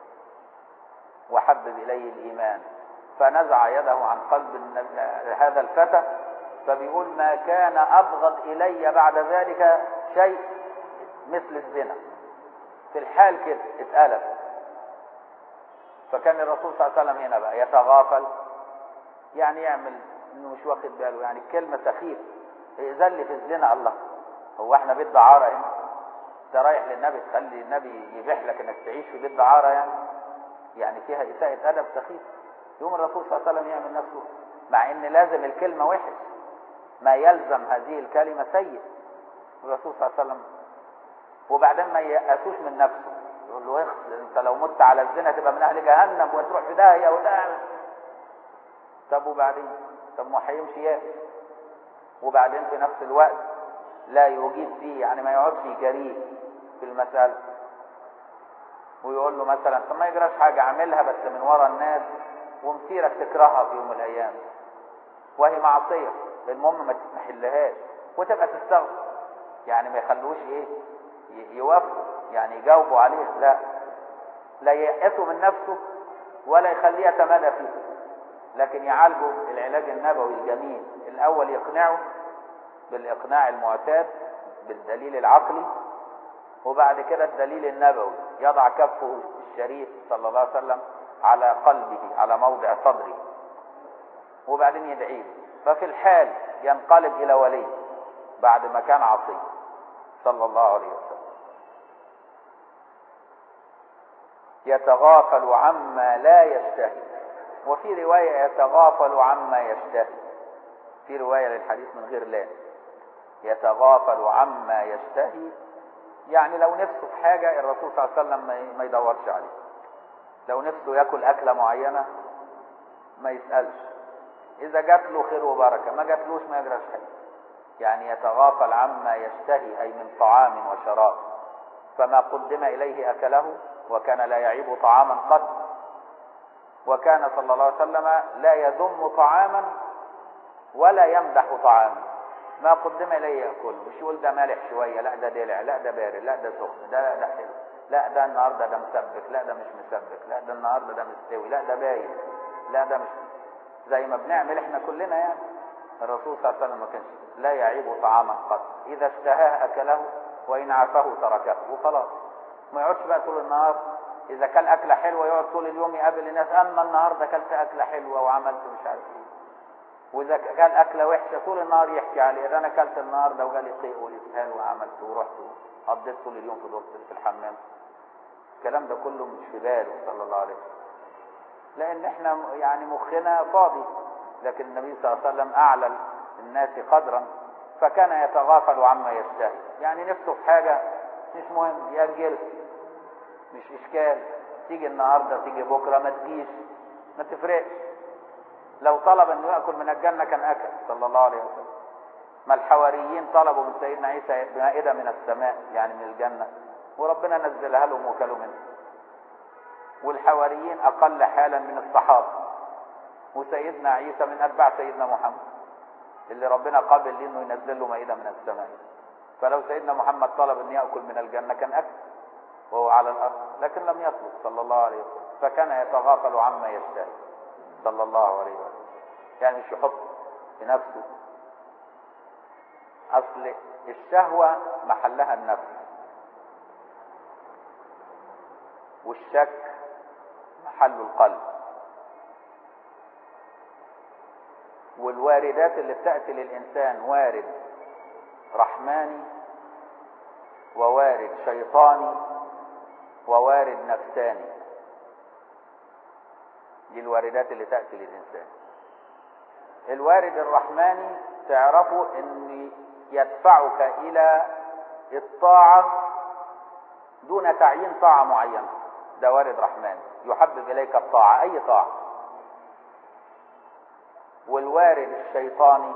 وحبب إليه الإيمان فنزع يده عن قلب هذا الفتى فبيقول ما كان أبغض إلي بعد ذلك شيء مثل الزنا في الحال كده اتقلب فكان الرسول صلى الله عليه وسلم هنا بقى يتغافل يعني يعمل انه مش واخد باله يعني الكلمه سخيف ائذن في الزنا الله هو احنا بيت دعاره هنا انت رايح للنبي تخلي النبي يبيح لك انك تعيش في بيت دعاره يعني يعني فيها اساءة ادب سخيف يوم الرسول صلى الله عليه وسلم يعمل نفسه مع ان لازم الكلمة وحش ما يلزم هذه الكلمة سيء الرسول صلى الله عليه وسلم وبعدين ما ييأسوش من نفسه يقول له اخ انت لو مت على الزنا تبقى من اهل جهنم وتروح في داهيه وتعمل طب وبعدين طب ما هيمشي يأس وبعدين في نفس الوقت لا يجيب فيه يعني ما يقعدش يجاريه في المسألة ويقول له مثلا طب ما يجراش حاجة اعملها بس من ورا الناس ومسيرك تكرهها في يوم من الأيام وهي معصية المهم ما تستحلهاش وتبقى تستغفر يعني ما يخلوش ايه يوافقوا يعني يجاوبوا عليه لا لا ييأسوا من نفسه ولا يخليه يتمادى فيه لكن يعالجوا العلاج النبوي الجميل الاول يقنعه بالاقناع المعتاد بالدليل العقلي وبعد كده الدليل النبوي يضع كفه الشريف صلى الله عليه وسلم على قلبه على موضع صدره وبعدين يدعيه ففي الحال ينقلب الى ولي بعد ما كان عصي صلى الله عليه وسلم يتغافل عما لا يشتهي وفي رواية يتغافل عما يشتهي في رواية للحديث من غير لا يتغافل عما يشتهي يعني لو نفسه في حاجة الرسول صلى الله عليه وسلم ما يدورش عليه لو نفسه ياكل أكلة معينة ما يسألش إذا جات له خير وبركة ما جاتلوش ما يجراش حاجة يعني يتغافل عما يشتهي أي من طعام وشراب فما قدم إليه أكله وكان لا يعيب طعاما قط وكان صلى الله عليه وسلم لا يذم طعاما ولا يمدح طعاما ما قدم إليه يأكل مش يقول ده مالح شوية لا ده دلع لا ده بارد لا ده سخن ده ده حلو لا ده النهارده ده مسبك لا ده مش مسبك لا ده النهارده ده مستوي لا ده باين لا ده مش زي ما بنعمل احنا كلنا يعني الرسول صلى الله عليه وسلم ما كانش لا يعيب طعاما قط اذا اشتهاه اكله وان عافه تركه وخلاص ما يقعدش بقى طول النهار اذا كان اكله حلوه يقعد طول اليوم يقابل الناس اما النهارده اكلت اكله حلوه وعملت مش عارف ايه واذا كان اكله وحشه طول النهار يحكي عليه ده انا اكلت النهارده وجالي قيء واسهال وعملت ورحت قضيت طول اليوم في دورة في الحمام الكلام ده كله مش في باله صلى الله عليه وسلم لان احنا يعني مخنا فاضي لكن النبي صلى الله عليه وسلم اعلى الناس قدرا فكان يتغافل عما يشتهي يعني نفسه في حاجه مش مهم يأجلها مش اشكال تيجي النهارده تيجي بكره ما تجيش ما تفرقش لو طلب انه ياكل من الجنه كان اكل صلى الله عليه وسلم ما الحواريين طلبوا من سيدنا عيسى مائده من السماء يعني من الجنه وربنا نزلها لهم وكلوا منها والحواريين اقل حالا من الصحابه وسيدنا عيسى من اتباع سيدنا محمد اللي ربنا قابل ليه انه ينزل له مائده من السماء فلو سيدنا محمد طلب ان ياكل من الجنه كان اكل وهو على الارض لكن لم يطلب صلى الله عليه وسلم فكان يتغافل عما يشتهي صلى الله عليه وسلم يعني مش يحط في نفسه اصل الشهوه محلها النفس والشك محل القلب والواردات اللي بتاتي للانسان وارد رحماني ووارد شيطاني ووارد نفساني دي الواردات اللي تأتي للإنسان الوارد الرحماني تعرفوا ان يدفعك الى الطاعة دون تعيين طاعة معينة ده وارد رحماني يحبب اليك الطاعة اي طاعة والوارد الشيطاني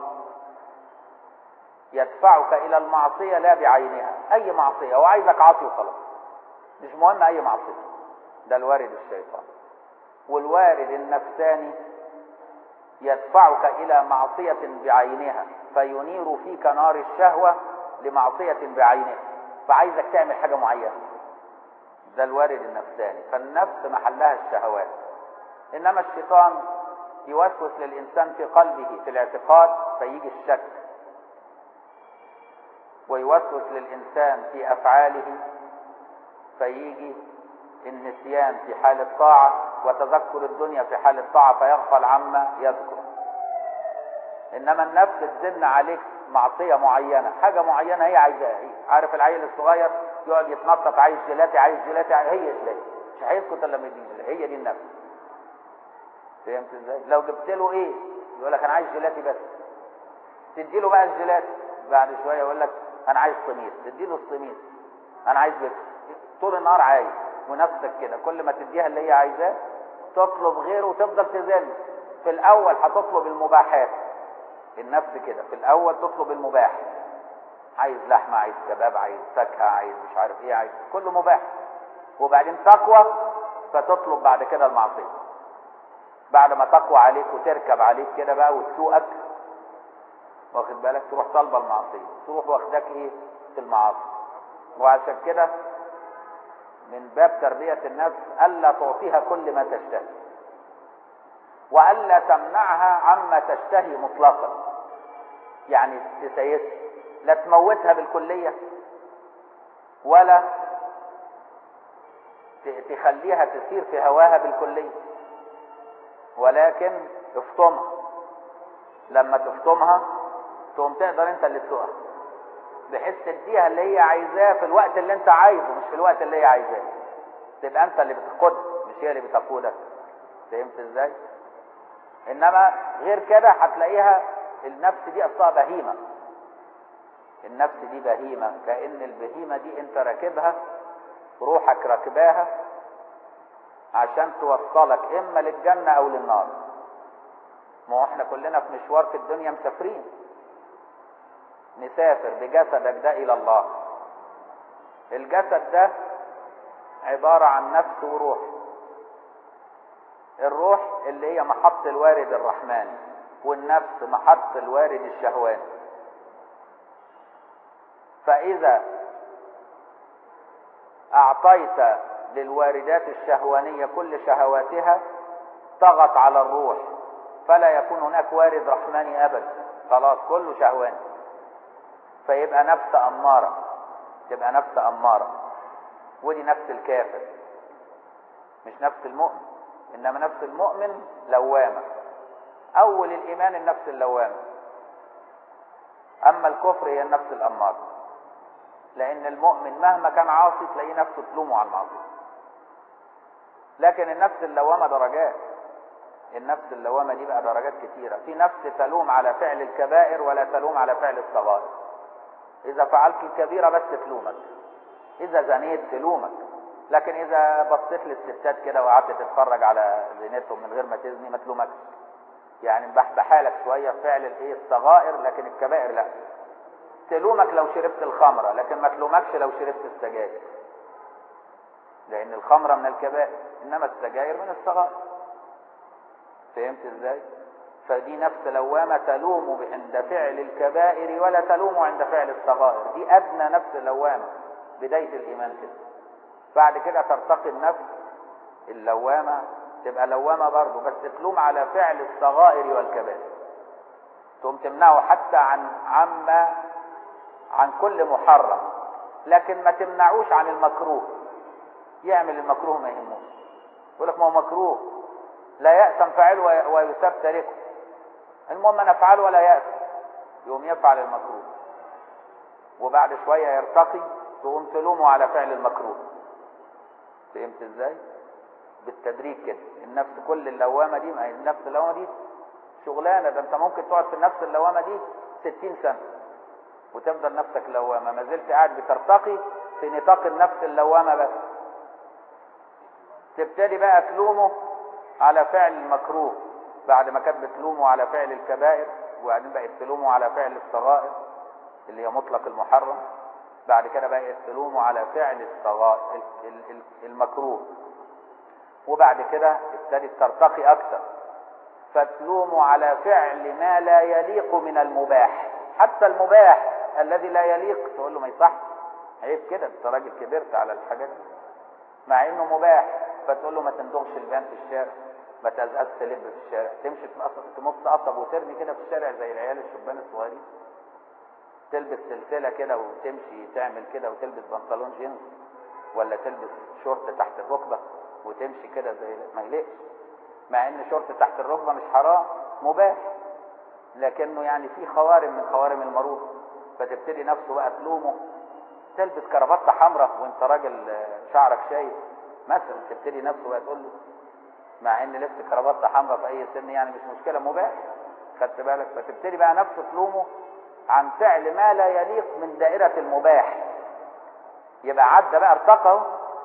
يدفعك الى المعصية لا بعينها اي معصية وعايزك عاصي وخلاص مش مهم اي معصية ده الوارد الشيطاني والوارد النفساني يدفعك الى معصية بعينها فينير فيك نار الشهوة لمعصية بعينها فعايزك تعمل حاجة معينة ده الوارد النفساني فالنفس محلها الشهوات انما الشيطان يوسوس للانسان في قلبه في الاعتقاد فيجي الشك ويوسوس للانسان في افعاله فيجي النسيان في حال الطاعة وتذكر الدنيا في حال الطاعة فيغفل عما يذكر انما النفس تزن عليك معصية معينة حاجة معينة هي عايزاها هي عارف العيل الصغير يقعد يتنطط عايز جيلاتي عايز جيلاتي هي جيلاتي مش هيسكت الا لما يدي جيلاتي هي دي النفس فهمت ازاي لو جبت له ايه يقول لك انا عايز جيلاتي بس تدي له بقى الجيلاتي بعد شويه يقول لك انا عايز سميد تدي له السميد انا عايز بيبسي طول النهار عايز ونفسك كده كل ما تديها اللي هي عايزاه تطلب غيره وتفضل تزن في الاول هتطلب المباحات النفس كده في الاول تطلب المباح عايز لحمه عايز كباب عايز فاكهه عايز مش عارف ايه عايز كله مباح وبعدين تقوى فتطلب بعد كده المعصيه بعد ما تقوى عليك وتركب عليك كده بقى وتسوقك واخد بالك تروح طالبه المعصيه تروح واخدك ايه في المعاصي وعشان كده من باب تربيه النفس الا تعطيها كل ما تشتهي والا تمنعها عما تشتهي مطلقا يعني تسيسها لا تموتها بالكليه ولا تخليها تسير في هواها بالكليه ولكن افطمها لما تفطمها تقوم تقدر انت اللي تسوقها بحيث تديها اللي هي عايزاه في الوقت اللي انت عايزه مش في الوقت اللي هي عايزاه تبقى انت اللي بتقودها مش هي اللي بتقودك فهمت ازاي انما غير كده هتلاقيها النفس دي اصلها بهيمه النفس دي بهيمه كان البهيمه دي انت راكبها روحك راكباها عشان توصلك اما للجنه او للنار ما هو احنا كلنا في مشوار في الدنيا مسافرين مسافر بجسدك ده الى الله الجسد ده عبارة عن نفس وروح الروح اللي هي محط الوارد الرحماني والنفس محط الوارد الشهواني فإذا أعطيت للواردات الشهوانية كل شهواتها طغت على الروح فلا يكون هناك وارد رحماني أبدا خلاص كله شهواني فيبقى نفس أمارة تبقى نفس أمارة ودي نفس الكافر مش نفس المؤمن إنما نفس المؤمن لوامة أول الإيمان النفس اللوامة أما الكفر هي النفس الأمارة لأن المؤمن مهما كان عاصي تلاقيه نفسه تلومه على المعصية لكن النفس اللوامة درجات النفس اللوامة دي بقى درجات كتيرة في نفس تلوم على فعل الكبائر ولا تلوم على فعل الصغائر إذا فعلت الكبيرة بس تلومك إذا زنيت تلومك لكن إذا بصيت للستات كده وقعدت تتفرج على زينتهم من غير ما تزني ما تلومكش يعني بحالك شوية فعل الإيه الصغائر لكن الكبائر لا تلومك لو شربت الخمرة لكن ما تلومكش لو شربت السجاير لأن الخمرة من الكبائر إنما السجاير من الصغائر فهمت إزاي؟ فدي نفس لوامة تلوم عند فعل الكبائر ولا تلوم عند فعل الصغائر دي أدنى نفس لوامة بداية الإيمان كده بعد كده ترتقي النفس اللوامة تبقى لوامة برضه بس تلوم على فعل الصغائر والكبائر تقوم تمنعه حتى عن عما عن كل محرم لكن ما تمنعوش عن المكروه يعمل المكروه ما يهموش يقول لك ما هو مكروه لا يأثم فاعله ويساب تاركه المهم انا افعله ولا يأثم يقوم يفعل المكروه وبعد شوية يرتقي تقوم تلومه على فعل المكروه فهمت ازاي بالتدريج كده النفس كل اللوامة دي ما هي النفس اللوامة دي شغلانة ده انت ممكن تقعد في النفس اللوامة دي ستين سنة وتفضل نفسك لوامة ما زلت قاعد بترتقي في نطاق النفس اللوامة بس تبتدي بقى تلومه على فعل المكروه بعد ما كانت بتلومه على فعل الكبائر وبعدين بقت تلومه على فعل الصغائر اللي هي مطلق المحرم بعد كده بقت تلومه على فعل الصغائر المكروه وبعد كده ابتدت ترتقي اكثر فتلومه على فعل ما لا يليق من المباح حتى المباح الذي لا يليق تقول له ما يصح عيب كده انت راجل كبرت على الحاجات دي مع انه مباح فتقول له ما تندغش البان في الشارع ما تزقز تلب في الشارع تمشي تمص قصب وترمي كده في الشارع زي العيال الشبان الصغيرين تلبس سلسلة كده وتمشي تعمل كده وتلبس بنطلون جينز ولا تلبس شورت تحت الركبة وتمشي كده زي ما يليقش مع ان شورت تحت الركبة مش حرام مباح لكنه يعني في خوارم من خوارم المروءة فتبتدي نفسه بقى تلومه تلبس كرافته حمراء وانت راجل شعرك شايف مثلا تبتدي نفسه بقى تقول له مع ان لبس كرافته حمراء في اي سن يعني مش مشكله مباح خدت بالك فتبتدي بقى نفسه تلومه عن فعل ما لا يليق من دائرة المباح يبقى عدى بقى ارتقى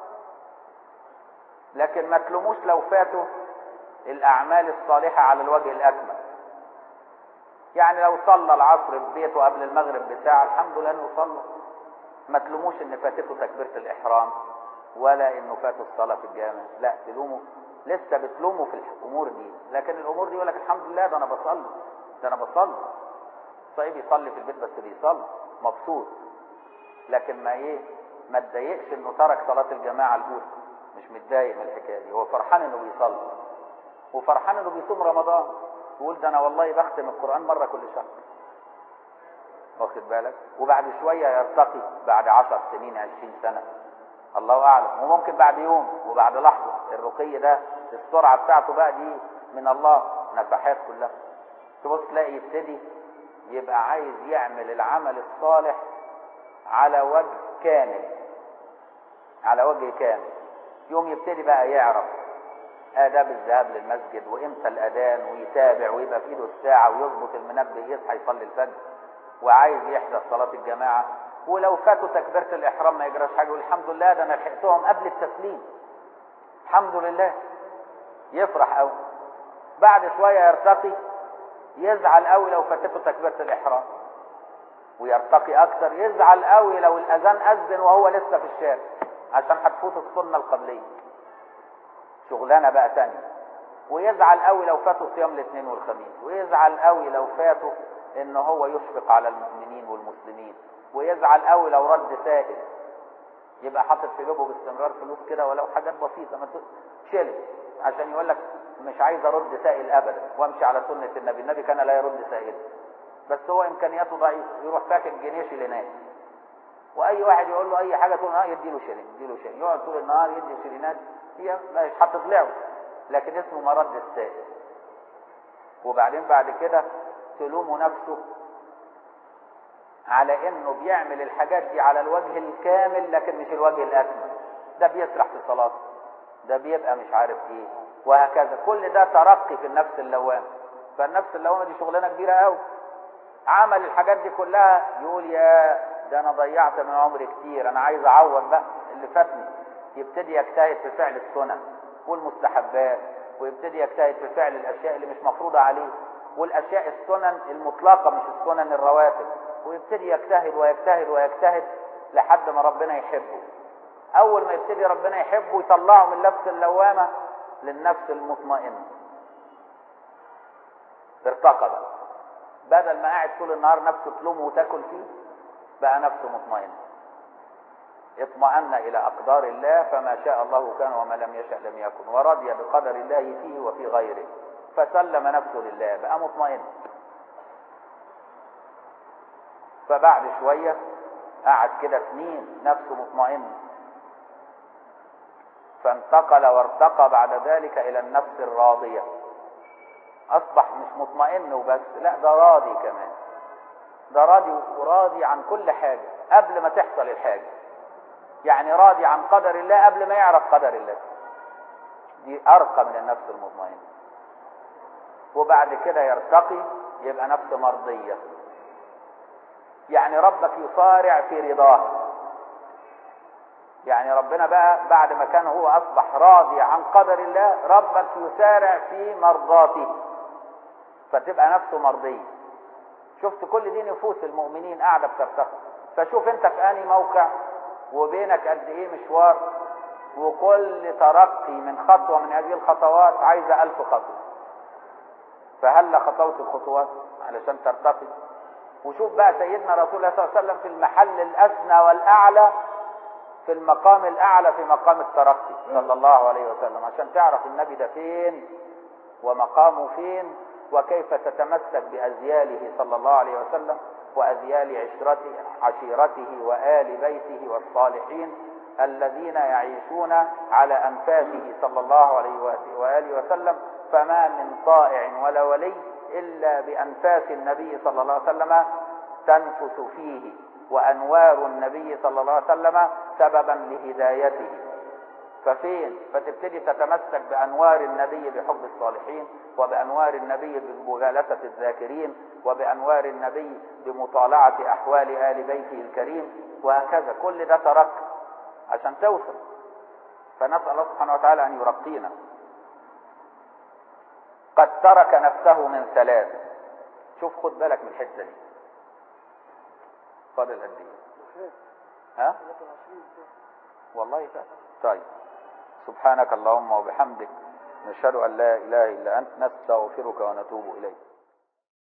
لكن ما تلوموش لو فاتوا الأعمال الصالحة على الوجه الأكمل يعني لو صلى العصر في بيته قبل المغرب بساعة الحمد لله انه صلى ما تلوموش ان فاتته تكبيرة الإحرام ولا انه فاته الصلاة في الجامع لا تلوموا لسه بتلوموا في الامور دي لكن الامور دي يقول لك الحمد لله ده انا بصلي ده انا بصلي صحيح بيصلي في البيت بس بيصلي مبسوط لكن ما ايه ما تضايقش انه ترك صلاة الجماعة الاولى مش متضايق من الحكاية دي هو فرحان انه بيصلي وفرحان انه بيصوم رمضان يقول ده انا والله بختم القرآن مرة كل شهر واخد بالك وبعد شوية يرتقي بعد عشر سنين عشرين سنة الله اعلم وممكن بعد يوم وبعد لحظة الرقي ده السرعة بتاعته بقى دي من الله نفحات كلها تبص تلاقي يبتدي يبقى عايز يعمل العمل الصالح على وجه كامل على وجه كامل يوم يبتدي بقى يعرف آداب الذهاب للمسجد وإمتى الأذان ويتابع ويبقى في إيده الساعة ويظبط المنبه يصحى يصلي الفجر وعايز يحضر صلاة الجماعة ولو فاتوا تكبيرة الإحرام ما يجراش حاجة يقول الحمد لله ده أنا لحقتهم قبل التسليم الحمد لله يفرح قوي بعد شوية يرتقي يزعل قوي لو فاتته تكبيرة الإحرام ويرتقي أكثر يزعل قوي لو الأذان أذن وهو لسه في الشارع عشان هتفوت السنة القبلية شغلانة بقى تانية ويزعل قوي لو فاتوا صيام الاثنين والخميس ويزعل قوي لو فاتوا ان هو يشفق على المؤمنين والمسلمين ويزعل قوي لو رد سائل يبقى حاطط في جيبه باستمرار فلوس كده ولو حاجات بسيطه ما تشيل عشان يقول لك مش عايز ارد سائل ابدا وامشي على سنه النبي النبي كان لا يرد سائل بس هو امكانياته ضعيفه يروح فاكر جنيه شيلينات واي واحد يقول له اي حاجه طول النهار يديله شيلين يديله شيلين يقعد طول النهار يدي شيلينات هي مش هتطلعه لكن اسمه مرد السائل وبعدين بعد كده تلوم نفسه على انه بيعمل الحاجات دي على الوجه الكامل لكن مش الوجه الاكمل ده بيسرح في صلاته ده بيبقى مش عارف ايه وهكذا كل ده ترقي في النفس اللوامه فالنفس اللوامه دي شغلانه كبيره قوي عمل الحاجات دي كلها يقول يا ده انا ضيعت من عمري كتير انا عايز اعوض بقى اللي فاتني يبتدي يجتهد في فعل السنن والمستحبات ويبتدي يجتهد في فعل الاشياء اللي مش مفروضه عليه والاشياء السنن المطلقه مش السنن الرواتب ويبتدي يجتهد ويجتهد ويجتهد لحد ما ربنا يحبه اول ما يبتدي ربنا يحبه يطلعه من نفس اللوامه للنفس المطمئنه ارتقى بقى بدل ما قاعد طول النهار نفسه تلومه وتاكل فيه بقى نفسه مطمئنه اطمأن إلى أقدار الله فما شاء الله كان وما لم يشأ لم يكن ورضي بقدر الله فيه وفي غيره فسلم نفسه لله بقى مطمئن فبعد شوية قعد كده سنين نفسه مطمئن فانتقل وارتقى بعد ذلك إلى النفس الراضية أصبح مش مطمئن وبس لا ده راضي كمان ده راضي وراضي عن كل حاجة قبل ما تحصل الحاجة يعني راضي عن قدر الله قبل ما يعرف قدر الله دي أرقى من النفس المطمئنة وبعد كده يرتقي يبقى نفس مرضية يعني ربك يصارع في رضاه يعني ربنا بقى بعد ما كان هو أصبح راضي عن قدر الله ربك يسارع في مرضاته فتبقى نفسه مرضية شفت كل دي نفوس المؤمنين قاعدة بترتقي فشوف انت في اني موقع وبينك قد ايه مشوار وكل ترقي من خطوة من هذه الخطوات عايزة ألف خطوة فهل خطوت الخطوات علشان ترتقي وشوف بقى سيدنا رسول الله صلى الله عليه وسلم في المحل الأسنى والأعلى في المقام الأعلى في مقام الترقي صلى الله عليه وسلم عشان تعرف النبي ده فين ومقامه فين وكيف تتمسك بأزياله صلى الله عليه وسلم وأذيال عشرته عشيرته وآل بيته والصالحين الذين يعيشون على أنفاسه صلى الله عليه وآله وسلم فما من طائع ولا ولي إلا بأنفاس النبي صلى الله عليه وسلم تنفس فيه وأنوار النبي صلى الله عليه وسلم سببا لهدايته ففين فتبتدي تتمسك بأنوار النبي بحب الصالحين وبأنوار النبي بمجالسة الذاكرين وبأنوار النبي بمطالعة أحوال آل بيته الكريم وهكذا كل ده ترك عشان توصل فنسأل الله سبحانه وتعالى أن يرقينا قد ترك نفسه من ثلاث شوف خد بالك من الحتة دي فاضل قد ايه ها والله فات طيب سبحانك اللهم وبحمدك نشهد أن لا إله إلا أنت نستغفرك ونتوب إليك